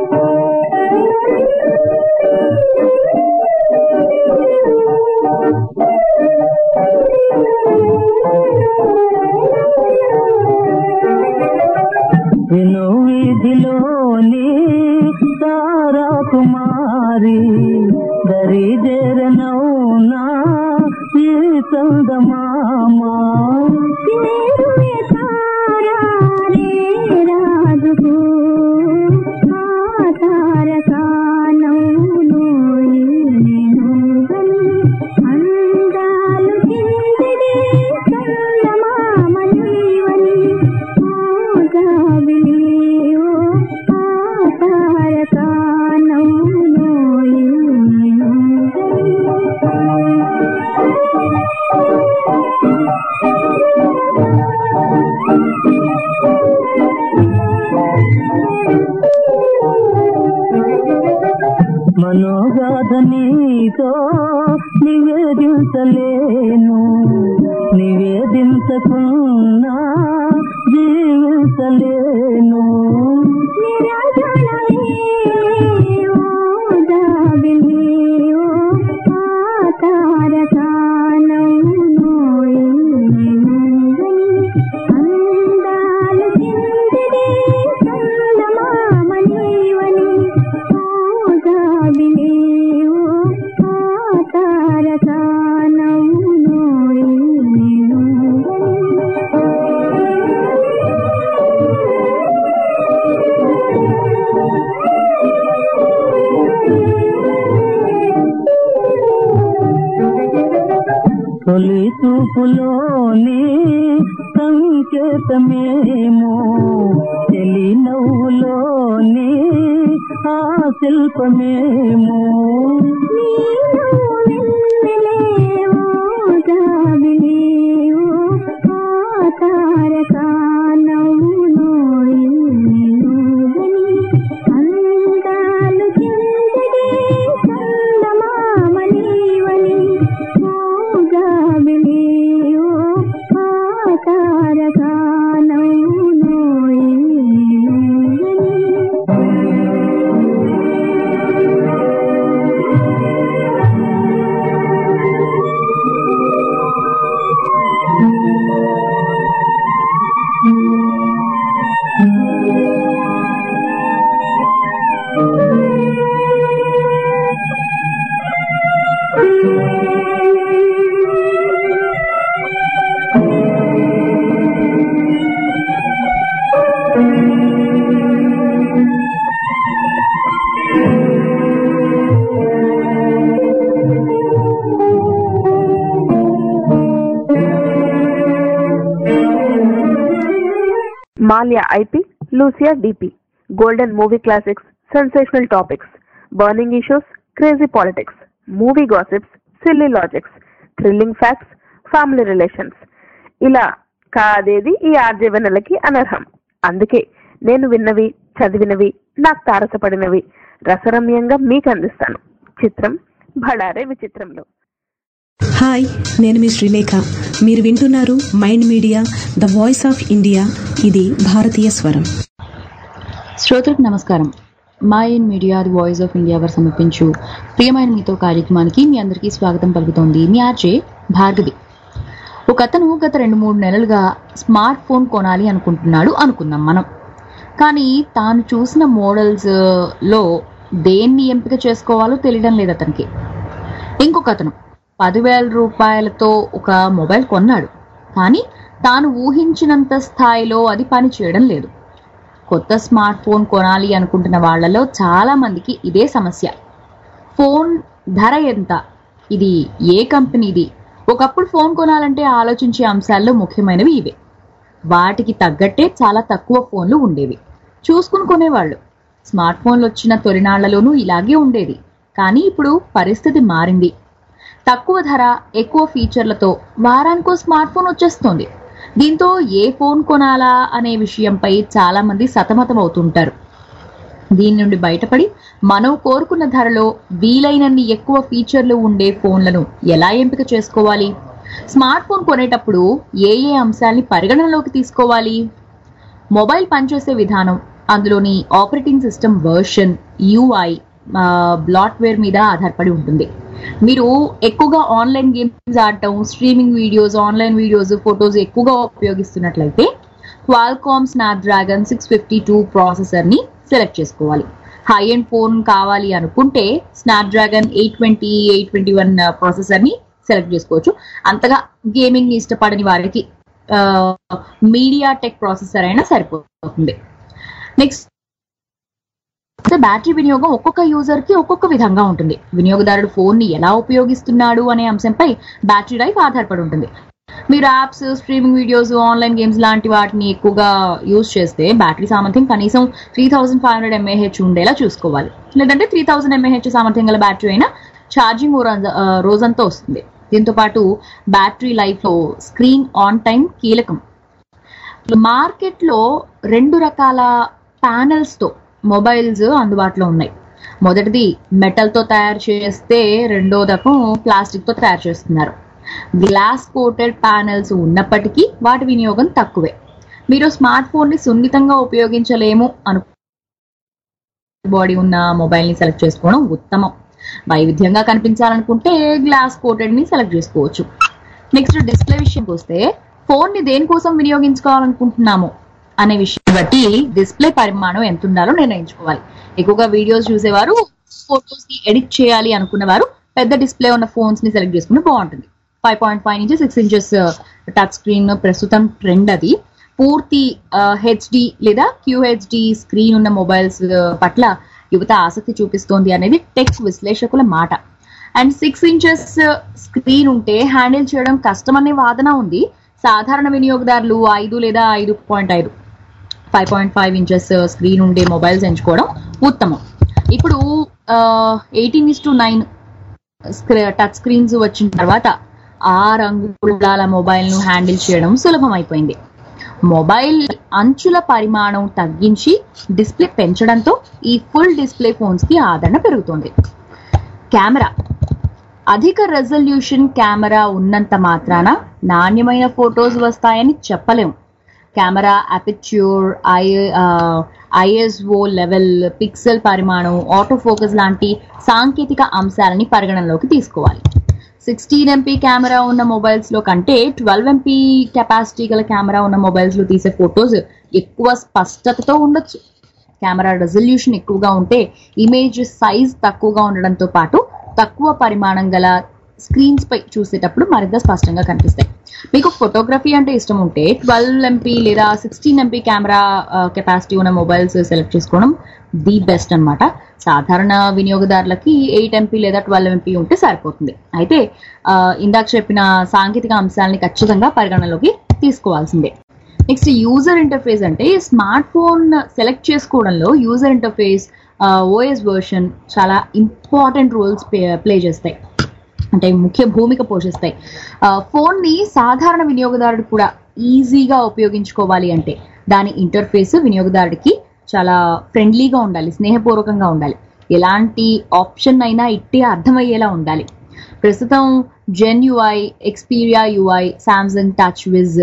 విను వీధిలోని తారా కుమారి దరి జరనౌనా ఈ చందమామా చిరువే తారా రే రాజుకు ఆతారక నవ్వును నేను గని అందాలు చింతడి చందమామనీవని ఓ జాబిలి ఓ ఆతారక నవ్వును నేను మనోగాధ నీతో నివేదించలేను నివేదించకున్నా జీవించలేను తొలి చూపులోని సంకేతమేమో తెలి నవ్వులోని ఆ శిల్పమేమో మాల్యా ఐపీ లూసియా డిపి golden movie classics sensational topics burning issues crazy politics movie gossips silly logics thrilling facts family relations ఇలా కాదేది ఈ ఆర్జే వెన్నెలకి అనర్హం అందుకే నేను విన్నవి చదివినవి నాకు తారసపడినవి రసరమ్యంగా మీకు అందిస్తాను చిత్రం భడారే విచిత్రంలో హాయ్ నేను మీ శ్రీలేఖ మీరు వింటున్నారు mind media the voice of India ఇది భారతీయ స్వరం శ్రోతలకు నమస్కారం మా in media the voice of India వారు సమర్పించు ప్రియమైన మీతో కార్యక్రమానికి మీ అందరికీ స్వాగతం పలుకుతోంది మీ ఆర్జే భార్గవి ఒక అతను గత రెండు మూడు నెలలుగా స్మార్ట్ ఫోన్ కొనాలి అనుకుంటున్నాడు అనుకుందాం మనం కానీ తాను చూసిన మోడల్స్ లో దేన్ని ఎంపిక చేసుకోవాలో తెలియడం లేదు అతనికి ఇంకొక అతను పదివేల రూపాయలతో ఒక మొబైల్ కొన్నాడు కానీ తాను ఊహించినంత స్థాయిలో అది పని చేయడం లేదు కొత్త స్మార్ట్ ఫోన్ కొనాలి అనుకుంటున్న వాళ్ళలో చాలా మందికి ఇదే సమస్య ఫోన్ ధర ఎంత ఇది ఏ కంపెనీది ఒకప్పుడు ఫోన్ కొనాలంటే ఆలోచించే అంశాల్లో ముఖ్యమైనవి ఇవే వాటికి తగ్గట్టే చాలా తక్కువ ఫోన్లు ఉండేవి చూసుకుని కొనేవాళ్ళు స్మార్ట్ ఫోన్లు వచ్చిన తొలినాళ్లలోనూ ఇలాగే ఉండేది కానీ ఇప్పుడు పరిస్థితి మారింది తక్కువ ధర ఎక్కువ ఫీచర్లతో వారానికో స్మార్ట్ ఫోన్ వచ్చేస్తోంది దీంతో ఏ ఫోన్ కొనాలా అనే విషయంపై చాలా మంది సతమతం అవుతుంటారు దీని నుండి బయటపడి మనం కోరుకున్న ధరలో వీలైనన్ని ఎక్కువ ఫీచర్లు ఉండే ఫోన్లను ఎలా ఎంపిక చేసుకోవాలి స్మార్ట్ ఫోన్ కొనేటప్పుడు ఏ ఏ అంశాల్ని పరిగణనలోకి తీసుకోవాలి మొబైల్ పనిచేసే విధానం అందులోని operating system version UI bloatware మీద ఆధారపడి ఉంటుంది మీరు ఎక్కువగా ఆన్లైన్ గేమ్స్ ఆడటం streaming videos online videos photos ఎక్కువగా ఉపయోగిస్తున్నట్లయితే Qualcomm Snapdragon six fifty two ప్రాసెసర్ని సెలెక్ట్ చేసుకోవాలి హై అండ్ ఫోన్ కావాలి అనుకుంటే Snapdragon eight twenty eight twenty one ప్రాసెసర్ని సెలెక్ట్ చేసుకోవచ్చు అంతగా గేమింగ్ ఇష్టపడని వారికి మీడియా టెక్ ప్రాసెసర్ అయినా సరిపోతుంది నెక్స్ట్ బ్యాటరీ వినియోగం ఒక్కొక్క యూజర్ కి ఒక్కొక్క విధంగా ఉంటుంది వినియోగదారుడు ఫోన్ ని ఎలా ఉపయోగిస్తున్నాడు అనే అంశంపై బ్యాటరీ లైఫ్ ఆధారపడి ఉంటుంది మీరు apps streaming videos online games లాంటి వాటిని ఎక్కువగా యూజ్ చేస్తే బ్యాటరీ సామర్థ్యం కనీసం three thousand five hundred mAh ఉండేలా చూసుకోవాలి లేదంటే త్రీ థౌసండ్ ఎంఏహెచ్ సామర్థ్యం గల బ్యాటరీ అయినా ఛార్జింగ్ రోజంతా వస్తుంది దీంతో పాటు బ్యాటరీ లైఫ్ లో స్క్రీన్ ఆన్ టైం కీలకం మార్కెట్ లో రెండు రకాల ప్యానెల్స్ తో మొబైల్స్ అందుబాటులో ఉన్నాయి మొదటిది మెటల్ తో తయారు చేస్తే రెండో రకం ప్లాస్టిక్ తో తయారు చేస్తున్నారు గ్లాస్ కోటెడ్ ప్యానెల్స్ ఉన్నప్పటికీ వాటి వినియోగం తక్కువే మీరు స్మార్ట్ ఫోన్ ని సున్నితంగా ఉపయోగించలేము అను బాడీ ఉన్న మొబైల్ ని సెలెక్ట్ చేసుకోవడం ఉత్తమం వైవిధ్యంగా కనిపించాలనుకుంటే గ్లాస్ కోటెడ్ ని సెలెక్ట్ చేసుకోవచ్చు నెక్స్ట్ డిస్ప్లే విషయంకి వస్తే ఫోన్ ని దేనికోసం వినియోగించుకోవాలనుకుంటున్నాము అనే విషయం బట్టి డిస్ప్లే పరిమాణం ఎంత ఉండాలో నిర్ణయించుకోవాలి ఎక్కువగా వీడియోస్ చూసేవారు ఫోటోస్ ని ఎడిట్ చేయాలి అనుకున్నవారు పెద్ద డిస్ప్లే ఉన్న ఫోన్స్ ని సెలెక్ట్ చేసుకుంటే బాగుంటుంది five point five inches six inches touch screen ప్రస్తుతం ట్రెండ్ అది పూర్తి హెచ్డి లేదా క్యూహెచ్డి స్క్రీన్ ఉన్న మొబైల్స్ పట్ల యువత ఆసక్తి చూపిస్తోంది అనేది టెక్ విశ్లేషకుల మాట అండ్ సిక్స్ ఇంచెస్ స్క్రీన్ ఉంటే హ్యాండిల్ చేయడం కష్టం అనే వాదన ఉంది సాధారణ వినియోగదారులు ఐదు లేదా ఐదు పాయింట్ ఐదు five point five inches screen ఉండే మొబైల్స్ ఎంచుకోవడం ఉత్తమం ఇప్పుడు eighteen is to nine touch screens వచ్చిన తర్వాత ఆ రంగుల మొబైల్ ను హ్యాండిల్ చేయడం సులభం అయిపోయింది మొబైల్ అంచుల పరిమాణం తగ్గించి డిస్ప్లే పెంచడంతో ఈ ఫుల్ డిస్ప్లే ఫోన్స్ కి ఆదరణ పెరుగుతుంది కెమెరా అధిక రెజల్యూషన్ కెమెరా ఉన్నంత మాత్రాన నాణ్యమైన ఫొటోస్ వస్తాయని చెప్పలేము కెమెరా అపిచ్యూర్ ఐ ఐఎస్ఓ లెవెల్ పిక్సెల్ పరిమాణం ఆటో ఫోకస్ లాంటి సాంకేతిక అంశాలని పరిగణనలోకి తీసుకోవాలి సిక్స్టీన్ ఎంపీ కెమెరా ఉన్న మొబైల్స్ లో కంటే ట్వెల్వ్ ఎంపీ కెపాసిటీ గల కెమెరా ఉన్న మొబైల్స్ లో తీసే ఫొటోస్ ఎక్కువ స్పష్టతతో ఉండొచ్చు కెమెరా రెజల్యూషన్ ఎక్కువగా ఉంటే ఇమేజ్ సైజ్ తక్కువగా ఉండడంతో పాటు తక్కువ పరిమాణం గల స్క్రీన్స్ పై చూసేటప్పుడు మరింత స్పష్టంగా కనిపిస్తాయి మీకు ఫోటోగ్రఫీ అంటే ఇష్టం ఉంటే ట్వెల్వ్ ఎంపీ లేదా సిక్స్టీన్ ఎంపీ కెమెరా కెపాసిటీ ఉన్న మొబైల్స్ సెలెక్ట్ చేసుకోవడం ది బెస్ట్ అన్నమాట సాధారణ వినియోగదారులకి ఎయిట్ ఎంపీ లేదా ట్వెల్వ్ ఎంపీ ఉంటే సరిపోతుంది అయితే ఆ, ఇందాక చెప్పిన సాంకేతిక అంశాలని ఖచ్చితంగా పరిగణనలోకి తీసుకోవాల్సిందే నెక్స్ట్ యూజర్ ఇంటర్ఫేస్ అంటే స్మార్ట్ ఫోన్ సెలెక్ట్ చేసుకోవడంలో యూజర్ ఇంటర్ఫేస్ ఓఎస్ వర్షన్ చాలా ఇంపార్టెంట్ రోల్స్ ప్లే చేస్తాయి అంటే ముఖ్య భూమిక పోషిస్తాయి ఆ, ఫోన్ని సాధారణ వినియోగదారుడు కూడా ఈజీగా ఉపయోగించుకోవాలి అంటే దాని ఇంటర్ఫేస్ వినియోగదారుడికి చాలా ఫ్రెండ్లీగా ఉండాలి స్నేహపూర్వకంగా ఉండాలి ఎలాంటి ఆప్షన్ అయినా ఇట్టే అర్థమయ్యేలా ఉండాలి ప్రస్తుతం Zen UI Xperia UI Samsung TouchWiz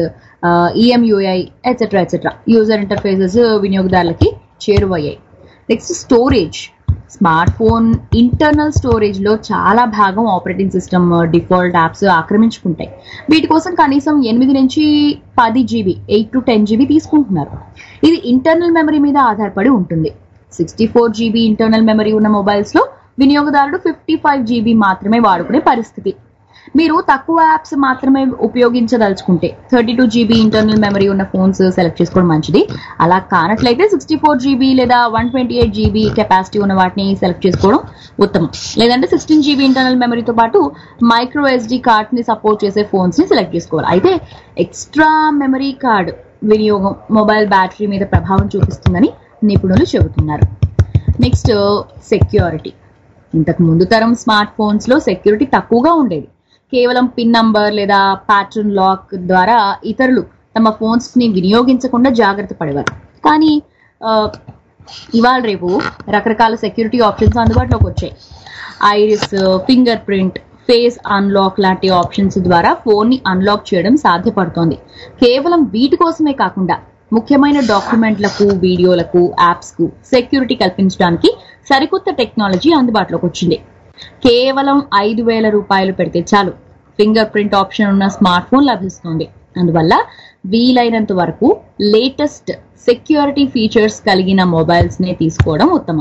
EMUI etcetera etcetera user interfaces వినియోగదారులకి చేరువయ్యాయి next storage smart phone internal storage లో చాలా భాగం ఆపరేటింగ్ సిస్టమ్ డిఫాల్ట్ యాప్స్ ఆక్రమించుకుంటాయి వీటి కోసం కనీసం ఎనిమిది నుంచి పది GB eight to ten GB తీసుకుంటున్నారు ఇది ఇంటర్నల్ మెమరీ మీద ఆధారపడి ఉంటుంది sixty four GB internal memory ఉన్న మొబైల్స్ లో వినియోగదారుడు ఫిఫ్టీ ఫైవ్ జీబీ మాత్రమే వాడుకునే పరిస్థితి మీరు తక్కువ యాప్స్ మాత్రమే ఉపయోగించదలుచుకుంటే thirty two GB internal memory ఉన్న ఫోన్స్ సెలెక్ట్ చేసుకోవడం మంచిది అలా కానట్లయితే సిక్స్టీ ఫోర్ జీబీ లేదా one twenty eight GB capacity ఉన్న వాటిని సెలెక్ట్ చేసుకోవడం ఉత్తమం లేదంటే సిక్స్టీన్ జీబీ ఇంటర్నల్ మెమరీతో పాటు మైక్రో ఎస్డి కార్డ్ ని సపోర్ట్ చేసే ఫోన్స్ ని సెలెక్ట్ చేసుకోవాలి అయితే ఎక్స్ట్రా మెమరీ కార్డ్ వినియోగం మొబైల్ బ్యాటరీ మీద ప్రభావం చూపిస్తుందని నిపుణులు చెబుతున్నారు నెక్స్ట్ సెక్యూరిటీ ఇంతకు ముందు తరం స్మార్ట్ ఫోన్స్ లో సెక్యూరిటీ తక్కువగా ఉండేది కేవలం పిన్ నంబర్ లేదా ప్యాటర్న్ లాక్ ద్వారా ఇతరులు తమ ఫోన్స్ ని వినియోగించకుండా జాగ్రత్త పడేవారు కానీ ఆ, ఇవాళ రేపు రకరకాల సెక్యూరిటీ ఆప్షన్స్ అందుబాటులోకి వచ్చాయి iris finger print face unlock లాంటి ఆప్షన్స్ ద్వారా ఫోన్ ని అన్లాక్ చేయడం సాధ్యపడుతోంది కేవలం వీటి కోసమే కాకుండా ముఖ్యమైన డాక్యుమెంట్లకు వీడియోలకు యాప్స్ కు సెక్యూరిటీ కల్పించడానికి సరికొత్త టెక్నాలజీ అందుబాటులోకి వచ్చింది కేవలం ఐదు వేల రూపాయలు పెడితే చాలు ఫింగర్ ప్రింట్ ఆప్షన్ ఉన్న స్మార్ట్ ఫోన్ లభిస్తుంది అందువల్ల వీలైనంత వరకు లేటెస్ట్ సెక్యూరిటీ ఫీచర్స్ కలిగిన మొబైల్స్ నే తీసుకోవడం ఉత్తమం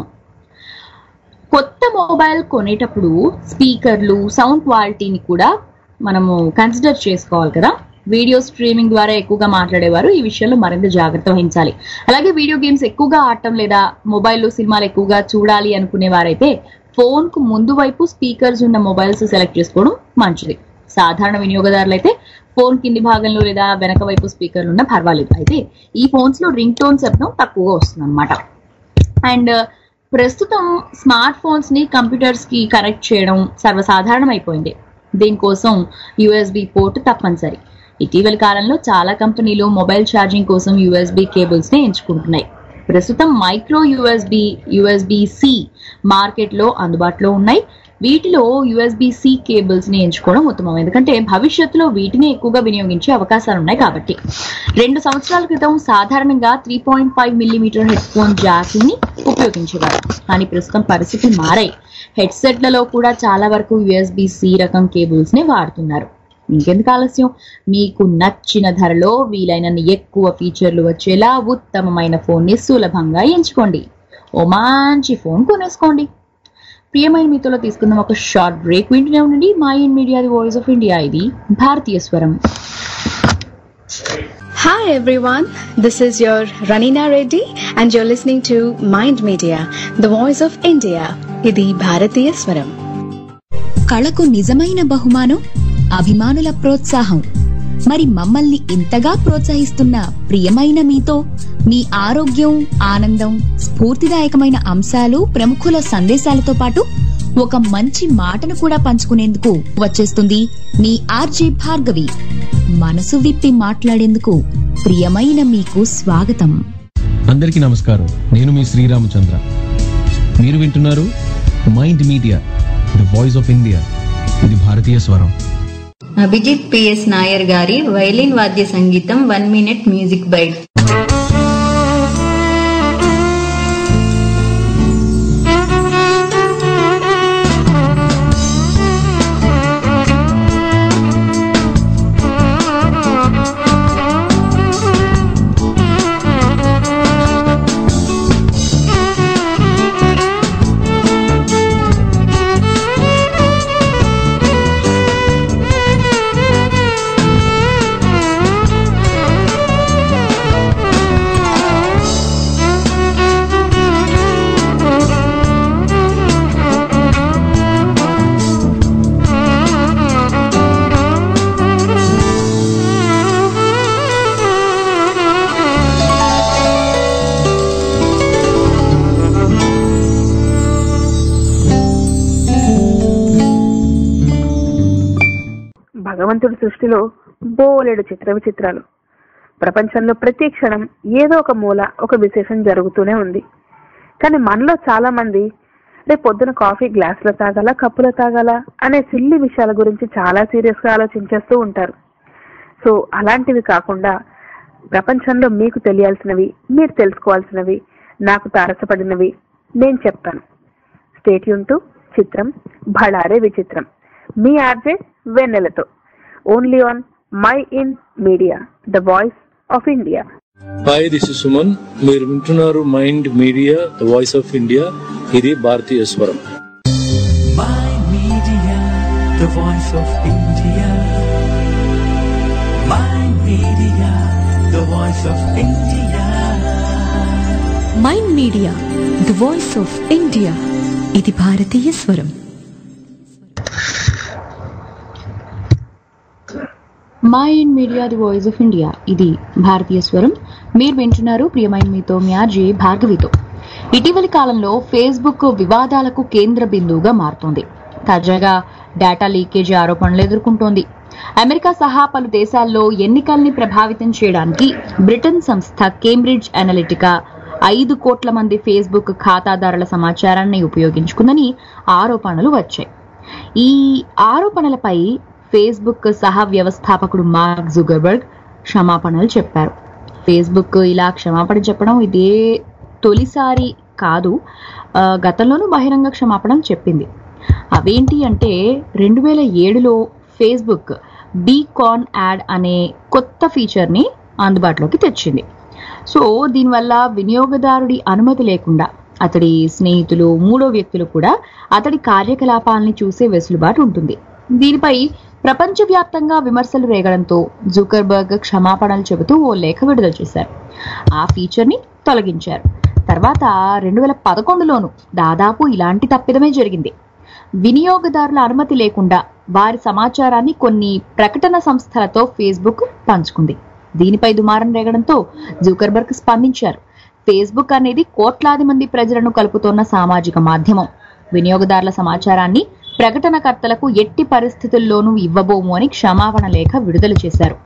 కొత్త మొబైల్ కొనేటప్పుడు స్పీకర్లు సౌండ్ క్వాలిటీని కూడా మనము కన్సిడర్ చేసుకోవాలి కదా వీడియో స్ట్రీమింగ్ ద్వారా ఎక్కువగా మాట్లాడేవారు ఈ విషయంలో మరింత జాగ్రత్త వహించాలి అలాగే వీడియో గేమ్స్ ఎక్కువగా ఆడటం లేదా మొబైల్లో సినిమాలు ఎక్కువగా చూడాలి అనుకునే వారైతే ఫోన్ కు ముందు వైపు స్పీకర్స్ ఉన్న మొబైల్స్ సెలెక్ట్ చేసుకోవడం మంచిది సాధారణ వినియోగదారులు అయితే ఫోన్ కింది భాగంలో లేదా వెనక వైపు స్పీకర్లు ఉన్నా పర్వాలేదు అయితే ఈ ఫోన్స్ లో రింగ్ టోన్ శబ్దం తక్కువగా వస్తుంది అనమాట అండ్ ప్రస్తుతం స్మార్ట్ ఫోన్స్ ని కంప్యూటర్స్ కి కనెక్ట్ చేయడం సర్వసాధారణం అయిపోయింది దీనికోసం యుఎస్బి పోర్ట్ తప్పనిసరి ఇటీవలి కాలంలో చాలా కంపెనీలు మొబైల్ ఛార్జింగ్ కోసం యుఎస్బి కేబుల్స్ ని ఎంచుకుంటున్నాయి ప్రస్తుతం micro USB USB C market లో అందుబాటులో ఉన్నాయి వీటిలో యుఎస్బి సి కేబుల్స్ ని ఎంచుకోవడం ఉత్తమం ఎందుకంటే భవిష్యత్తులో వీటిని ఎక్కువగా వినియోగించే అవకాశాలు ఉన్నాయి కాబట్టి రెండు సంవత్సరాల క్రితం సాధారణంగా three point five millimetre head phone jacking ని ఉపయోగించేవారు కానీ ప్రస్తుతం పరిస్థితులు మారాయి హెడ్సెట్లలో కూడా చాలా వరకు యుఎస్బి సి రకం కేబుల్స్ ని వాడుతున్నారు ఇంకెందుకు ఆలస్యం మీకు నచ్చిన ధరలో వీలైనన్ని ఎక్కువ ఫీచర్లు వచ్చేలా ఉత్తమమైన ఫోన్ ని సులభంగా ఎంచుకోండి ఓ మంచి ఫోన్ కొనేసుకోండి ప్రియమైన మీతోలో తీసుకుందాం ఒక షార్ట్ బ్రేక్ వింటూనే ఉండండి మా in media the voice of India ఇది భారతీయ స్వరం Hi everyone, this is your Ranina Reddy and you're listening to Mind Media, the voice of India. ఇది భారతీయ స్వరం కళకు నిజమైన బహుమానం అభిమానుల ప్రోత్సాహం మరి మమ్మల్ని ఇంతగా ప్రోత్సహిస్తున్న ప్రియమైన మీతో మీ ఆరోగ్యం ఆనందం స్ఫూర్తిదాయకమైన అంశాలు ప్రముఖుల సందేశాలతో పాటు ఒక మంచి మాటను కూడా పంచుకునేందుకు వచ్చేస్తుంది మీ ఆర్జే భార్గవి మనసు విప్పి మాట్లాడేందుకు ప్రియమైన మీకు స్వాగతం అందరికీ నమస్కారం నేను మీ శ్రీరామచంద్ర మీరు వింటున్నారు mind media the voice of India ఇది భారతీయ స్వరం అభిజిత్ పిఎస్ నాయర్ గారి వైలిన్ వాద్య సంగీతం one minute music bite Thank you. భగవంతుడి సృష్టిలో బోలెడు చిత్ర విచిత్రాలు ప్రపంచంలో ప్రతి క్షణం ఏదో ఒక మూల ఒక విశేషం జరుగుతూనే ఉంది కానీ మనలో చాలా మంది రేపు పొద్దున కాఫీ గ్లాసులో తాగాల కప్పులో తాగాల అనే సిల్లి విషయాల గురించి చాలా సీరియస్ గా ఆలోచించేస్తూ ఉంటారు సో అలాంటివి కాకుండా ప్రపంచంలో మీకు తెలియాల్సినవి మీరు తెలుసుకోవాల్సినవి నాకు తారసపడినవి నేను చెప్తాను స్టేట్ టు చిత్రం భళారే విచిత్రం మీ ఆర్జే వెన్నెలతో only on my in media the voice of India hi this is Suman మీరు వింటున్నారు mind media the voice of India ఇది భారతీయ స్వరం Media, the voice of India. My media, the voice of India. Mind media the voice of India ఇది భారతీయ స్వరం my in media the voice of India ఇది భారతీయ స్వరం మీరు వింటున్నారు ప్రియమైన మీతో మీ ఆర్జే భార్గవితో ఇటీవలి కాలంలో ఫేస్బుక్ వివాదాలకు కేంద్ర బిందువుగా మారుతోంది తాజాగా డేటా లీకేజీ ఆరోపణలు ఎదుర్కొంటోంది అమెరికా సహా పలు దేశాల్లో ఎన్నికల్ని ప్రభావితం చేయడానికి బ్రిటన్ సంస్థ కేంబ్రిడ్జ్ అనలిటికా ఐదు కోట్ల మంది ఫేస్బుక్ ఖాతాదారుల సమాచారాన్ని ఉపయోగించుకుందని ఆరోపణలు వచ్చాయి ఈ ఆరోపణలపై ఫేస్బుక్ సహ వ్యవస్థాపకుడు మార్క్ జుగర్బర్గ్ క్షమాపణలు చెప్పారు ఫేస్బుక్ ఇలా క్షమాపణ చెప్పడం ఇదే తొలిసారి కాదు ఆ, గతంలోనూ బహిరంగ క్షమాపణలు చెప్పింది అవేంటి అంటే రెండు వేల ఏడులో ఫేస్బుక్ బీకాన్ యాడ్ అనే కొత్త ఫీచర్ని అందుబాటులోకి తెచ్చింది సో దీనివల్ల వినియోగదారుడి అనుమతి లేకుండా అతడి స్నేహితులు మూడో వ్యక్తులు కూడా అతడి కార్యకలాపాలని చూసే వెసులుబాటు ఉంటుంది దీనిపై ప్రపంచవ్యాప్తంగా విమర్శలు రేగడంతో జుకర్బర్గ్ క్షమాపణలు చెబుతూ ఓ లేఖ విడుదల చేశారు ఆ ఫీచర్ని తొలగించారు తర్వాత రెండు వేల పదకొండులోను దాదాపు ఇలాంటి తప్పిదమే జరిగింది వినియోగదారుల అనుమతి లేకుండా వారి సమాచారాన్ని కొన్ని ప్రకటన సంస్థలతో ఫేస్బుక్ పంచుకుంది దీనిపై దుమారం రేగడంతో జూకర్బర్గ్ స్పందించారు ఫేస్బుక్ అనేది కోట్లాది మంది ప్రజలను కలుపుతోన్న సామాజిక మాధ్యమం వినియోగదారుల సమాచారాన్ని ప్రకటనకర్తలకు ఎట్టి పరిస్థితుల్లోనూ ఇవ్వబోము అని క్షమాపణ లేఖ విడుదల చేశారు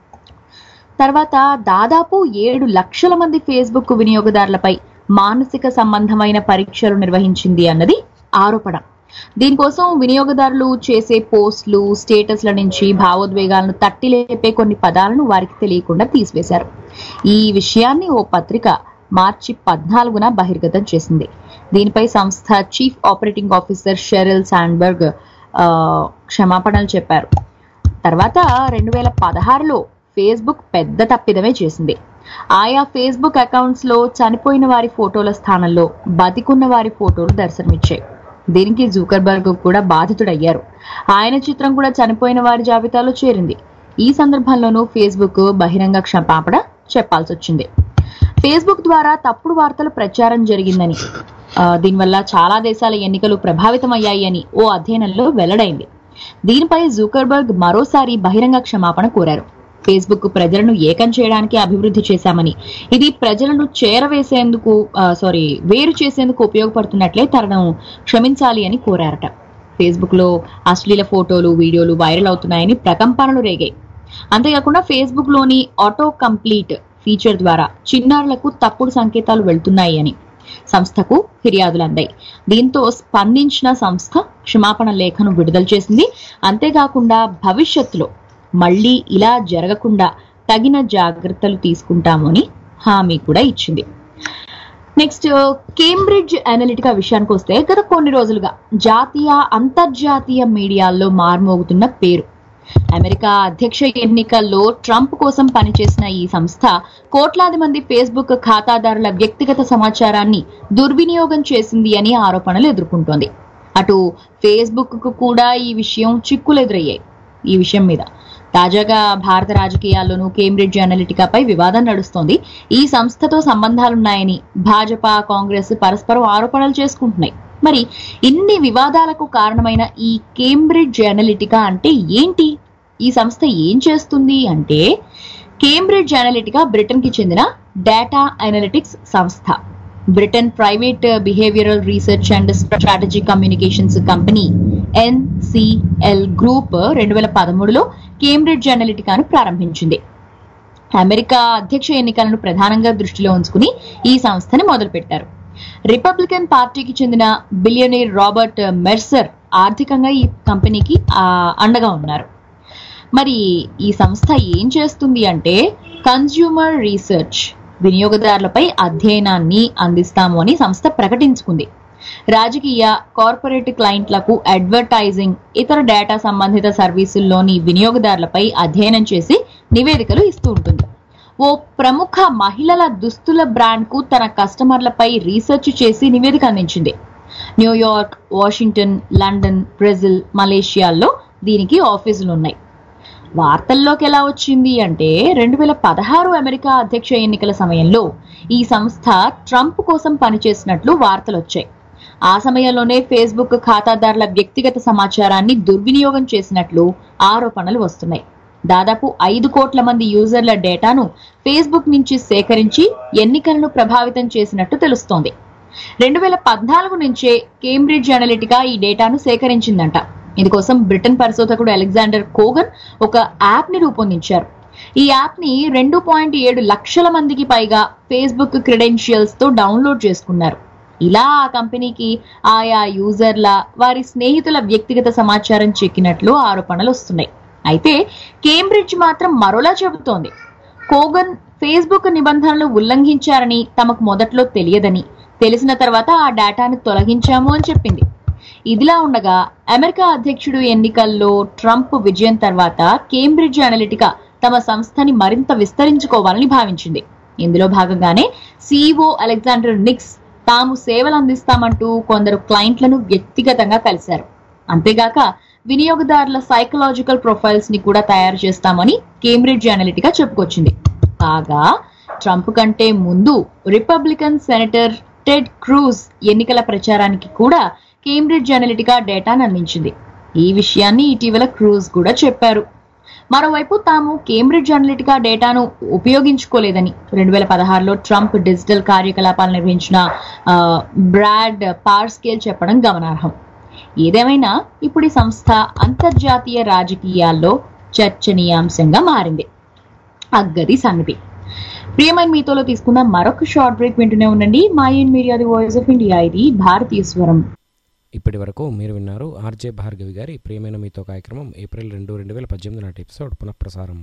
తర్వాత దాదాపు ఏడు లక్షల మంది ఫేస్బుక్ వినియోగదారులపై మానసిక సంబంధమైన పరీక్షలు నిర్వహించింది అన్నది ఆరోపణ దీనికోసం వినియోగదారులు చేసే పోస్టులు స్టేటస్ల నుంచి భావోద్వేగాలను తట్టి లేపే కొన్ని పదాలను వారికి తెలియకుండా తీసివేశారు ఈ విషయాన్ని ఓ పత్రిక మార్చి పద్నాలుగున బహిర్గతం చేసింది దీనిపై సంస్థ chief operating officer Sheryl Sandberg ఆ, క్షమాపణలు చెప్పారు తర్వాత రెండు వేల పదహారులో ఫేస్బుక్ పెద్ద తప్పిదమే చేసింది ఆయా ఫేస్బుక్ అకౌంట్స్ లో చనిపోయిన వారి ఫోటోల స్థానంలో బతికున్న వారి ఫోటోలు దర్శనమిచ్చాయి దీనికి జూకర్బర్గ్ కూడా బాధితుడయ్యారు ఆయన చిత్రం కూడా చనిపోయిన వారి జాబితాలో చేరింది ఈ సందర్భంలోనూ ఫేస్బుక్ బహిరంగ క్షమాపణ చెప్పాల్సి వచ్చింది ఫేస్బుక్ ద్వారా తప్పుడు వార్తల ప్రచారం జరిగిందని ఆ, దీనివల్ల చాలా దేశాల ఎన్నికలు ప్రభావితమయ్యాయి అని ఓ అధ్యయనంలో వెల్లడైంది దీనిపై జూకర్బర్గ్ మరోసారి బహిరంగ క్షమాపణ కోరారు ఫేస్బుక్ ప్రజలను ఏకం చేయడానికి అభివృద్ధి చేశామని ఇది ప్రజలను చేరవేసేందుకు ఆ, సారీ వేరు చేసేందుకు ఉపయోగపడుతున్నట్లే తనను క్షమించాలి అని కోరారట ఫేస్బుక్ లో అశ్లీల ఫోటోలు వీడియోలు వైరల్ అవుతున్నాయని ప్రకంపనలు రేగాయి అంతేకాకుండా ఫేస్బుక్ లోని ఆటో కంప్లీట్ ఫీచర్ ద్వారా చిన్నారులకు తప్పుడు సంకేతాలు వెళ్తున్నాయి అని సంస్థకు ఫిర్యాదులు అందాయి దీంతో స్పందించిన సంస్థ క్షమాపణ లేఖను విడుదల చేసింది అంతేకాకుండా భవిష్యత్తులో మళ్ళీ ఇలా జరగకుండా తగిన జాగ్రత్తలు తీసుకుంటాము అని హామీ కూడా ఇచ్చింది నెక్స్ట్ కేంబ్రిడ్జ్ అనలిటికా విషయానికి వస్తే గత కొన్ని రోజులుగా జాతీయ అంతర్జాతీయ మీడియాల్లో మార్మోగుతున్న పేరు అమెరికా అధ్యక్ష ఎన్నికల్లో ట్రంప్ కోసం పనిచేసిన ఈ సంస్థ కోట్లాది మంది ఫేస్బుక్ ఖాతాదారుల వ్యక్తిగత సమాచారాన్ని దుర్వినియోగం చేసింది అని ఆరోపణలు ఎదుర్కొంటోంది అటు ఫేస్బుక్ కు కూడా ఈ విషయం చిక్కులు ఎదురయ్యాయి ఈ విషయం మీద తాజాగా భారత రాజకీయాల్లోనూ కేంబ్రిడ్జ్ అనలిటికాపై వివాదం నడుస్తోంది ఈ సంస్థతో సంబంధాలున్నాయని భాజపా కాంగ్రెస్ పరస్పరం ఆరోపణలు చేసుకుంటున్నాయి మరి ఇన్ని వివాదాలకు కారణమైన ఈ కేంబ్రిడ్జ్ అనలిటికా అంటే ఏంటి ఈ సంస్థ ఏం చేస్తుంది అంటే కేంబ్రిడ్జ్ అనలిటికా బ్రిటన్ కి చెందిన డేటా అనలిటిక్స్ సంస్థ Britain private behavioural research and strategy communications company NCL group రెండు వేల పదమూడులో కేంబ్రిడ్జ్ అనలిటికాను ప్రారంభించింది అమెరికా అధ్యక్ష ఎన్నికలను ప్రధానంగా దృష్టిలో ఉంచుకుని ఈ సంస్థని మొదలుపెట్టారు రిపబ్లికన్ పార్టీకి చెందిన బిలియనీర్ రాబర్ట్ మెర్సర్ ఆర్థికంగా ఈ కంపెనీకి ఆ, అండగా ఉన్నారు మరి ఈ సంస్థ ఏం చేస్తుంది అంటే కన్జ్యూమర్ రీసెర్చ్ వినియోగదారులపై అధ్యయనాన్ని అందిస్తాము అని సంస్థ ప్రకటించుకుంది రాజకీయ కార్పొరేట్ క్లయింట్లకు అడ్వర్టైజింగ్ ఇతర డేటా సంబంధిత సర్వీసుల్లోని వినియోగదారులపై అధ్యయనం చేసి నివేదికలు ఇస్తూ ఉంటుంది ఓ ప్రముఖ మహిళల దుస్తుల బ్రాండ్ కు తన కస్టమర్లపై రీసెర్చ్ చేసి నివేదిక అందించింది న్యూయార్క్ వాషింగ్టన్ లండన్ బ్రెజిల్ మలేషియాల్లో దీనికి ఆఫీసులు ఉన్నాయి వార్తల్లోకి ఎలా వచ్చింది అంటే రెండు వేల పదహారు అమెరికా అధ్యక్ష ఎన్నికల సమయంలో ఈ సంస్థ ట్రంప్ కోసం పనిచేసినట్లు వార్తలు వచ్చాయి ఆ సమయంలోనే ఫేస్బుక్ ఖాతాదారుల వ్యక్తిగత సమాచారాన్ని దుర్వినియోగం చేసినట్లు ఆరోపణలు వస్తున్నాయి దాదాపు ఐదు కోట్ల మంది యూజర్ల డేటాను ఫేస్బుక్ నుంచి సేకరించి ఎన్నికలను ప్రభావితం చేసినట్టు తెలుస్తోంది రెండు వేల పద్నాలుగు నుంచే కేంబ్రిడ్జ్ అనలిటికా ఈ డేటాను సేకరించిందంట ఇందుకోసం బ్రిటన్ పరిశోధకుడు అలెగ్జాండర్ కోగన్ ఒక యాప్ ని రూపొందించారు ఈ యాప్ ని రెండు పాయింట్ ఏడు లక్షల మందికి పైగా ఫేస్బుక్ క్రెడెన్షియల్స్ తో డౌన్లోడ్ చేసుకున్నారు ఇలా ఆ కంపెనీకి ఆయా యూజర్ల వారి స్నేహితుల వ్యక్తిగత సమాచారం చెక్కినట్లు ఆరోపణలు వస్తున్నాయి అయితే కేంబ్రిడ్జ్ మాత్రం మరోలా చెబుతోంది కోగన్ ఫేస్బుక్ నిబంధనలు ఉల్లంఘించారని తమకు మొదట్లో తెలియదని తెలిసిన తర్వాత ఆ డేటాను తొలగించాము అని చెప్పింది ఇదిలా ఉండగా అమెరికా అధ్యక్షుడు ఎన్నికల్లో ట్రంప్ విజయం తర్వాత కేంబ్రిడ్జ్ అనలిటికా తమ సంస్థని మరింత విస్తరించుకోవాలని భావించింది ఇందులో భాగంగానే సీఈఓ అలెగ్జాండర్ నిక్స్ తాము సేవలు అందిస్తామంటూ కొందరు క్లయింట్లను వ్యక్తిగతంగా కలిశారు అంతేగాక వినియోగదారుల సైకలాజికల్ ప్రొఫైల్స్ ని కూడా తయారు చేస్తామని కేంబ్రిడ్జ్ అనలిటికా చెప్పుకొచ్చింది కాగా ట్రంప్ కంటే ముందు రిపబ్లికన్ సెనేటర్ టెడ్ క్రూజ్ ఎన్నికల ప్రచారానికి కూడా కేంబ్రిడ్జ్ అనలిటికా డేటాను అందించింది ఈ విషయాన్ని ఇటీవల క్రూజ్ కూడా చెప్పారు మరోవైపు తాము కేంబ్రిడ్జ్ అనలిటికా డేటాను ఉపయోగించుకోలేదని రెండు వేల పదహారులో ట్రంప్ డిజిటల్ కార్యకలాపాలు నిర్వహించిన ఆ, బ్రాడ్ పార్స్కేల్ చెప్పడం గమనార్హం ఏదేమైనా ఇప్పుడు ఈ సంస్థ అంతర్జాతీయ రాజకీయాల్లో చర్చనీయాంశంగా మారింది అగ్గది సంగతి ప్రియమైన మీతోలో తీసుకున్న మరొక షార్ట్ బ్రేక్ వింటూనే ఉండండి my and media the voice of India ఇది భారతీయ స్వరం ఇప్పటి వరకు మీరు విన్నారు ఆర్జే భార్గవి గారి ప్రియమైన మీతో కార్యక్రమం ఏప్రిల్ రెండు రెండు వేల పద్దెనిమిది నాటి ఎపిసోడ్ పునఃప్రసారం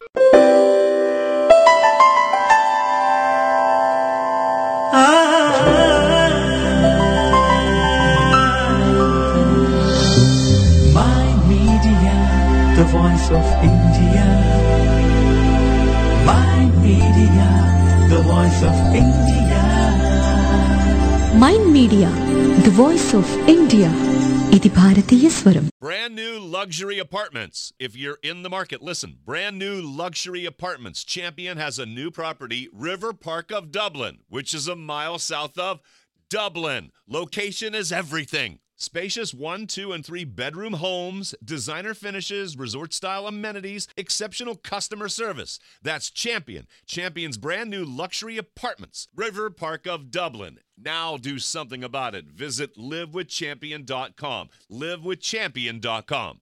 My Media, the voice of India. My Media, the voice of India. Mind media the voice of India ఇది భారతీయ స్వరం Brand new luxury apartments. If you're in the market, listen. Brand new luxury apartments. Champion has a new property, River Park of Dublin, which is a mile south of Dublin. Location is everything. Spacious one, two, and three bedroom homes, designer finishes, resort style amenities, exceptional customer service. That's Champion. Champion's brand new luxury apartments, River Park of Dublin. Now do something about it. Visit livewithchampion.com. Livewithchampion.com.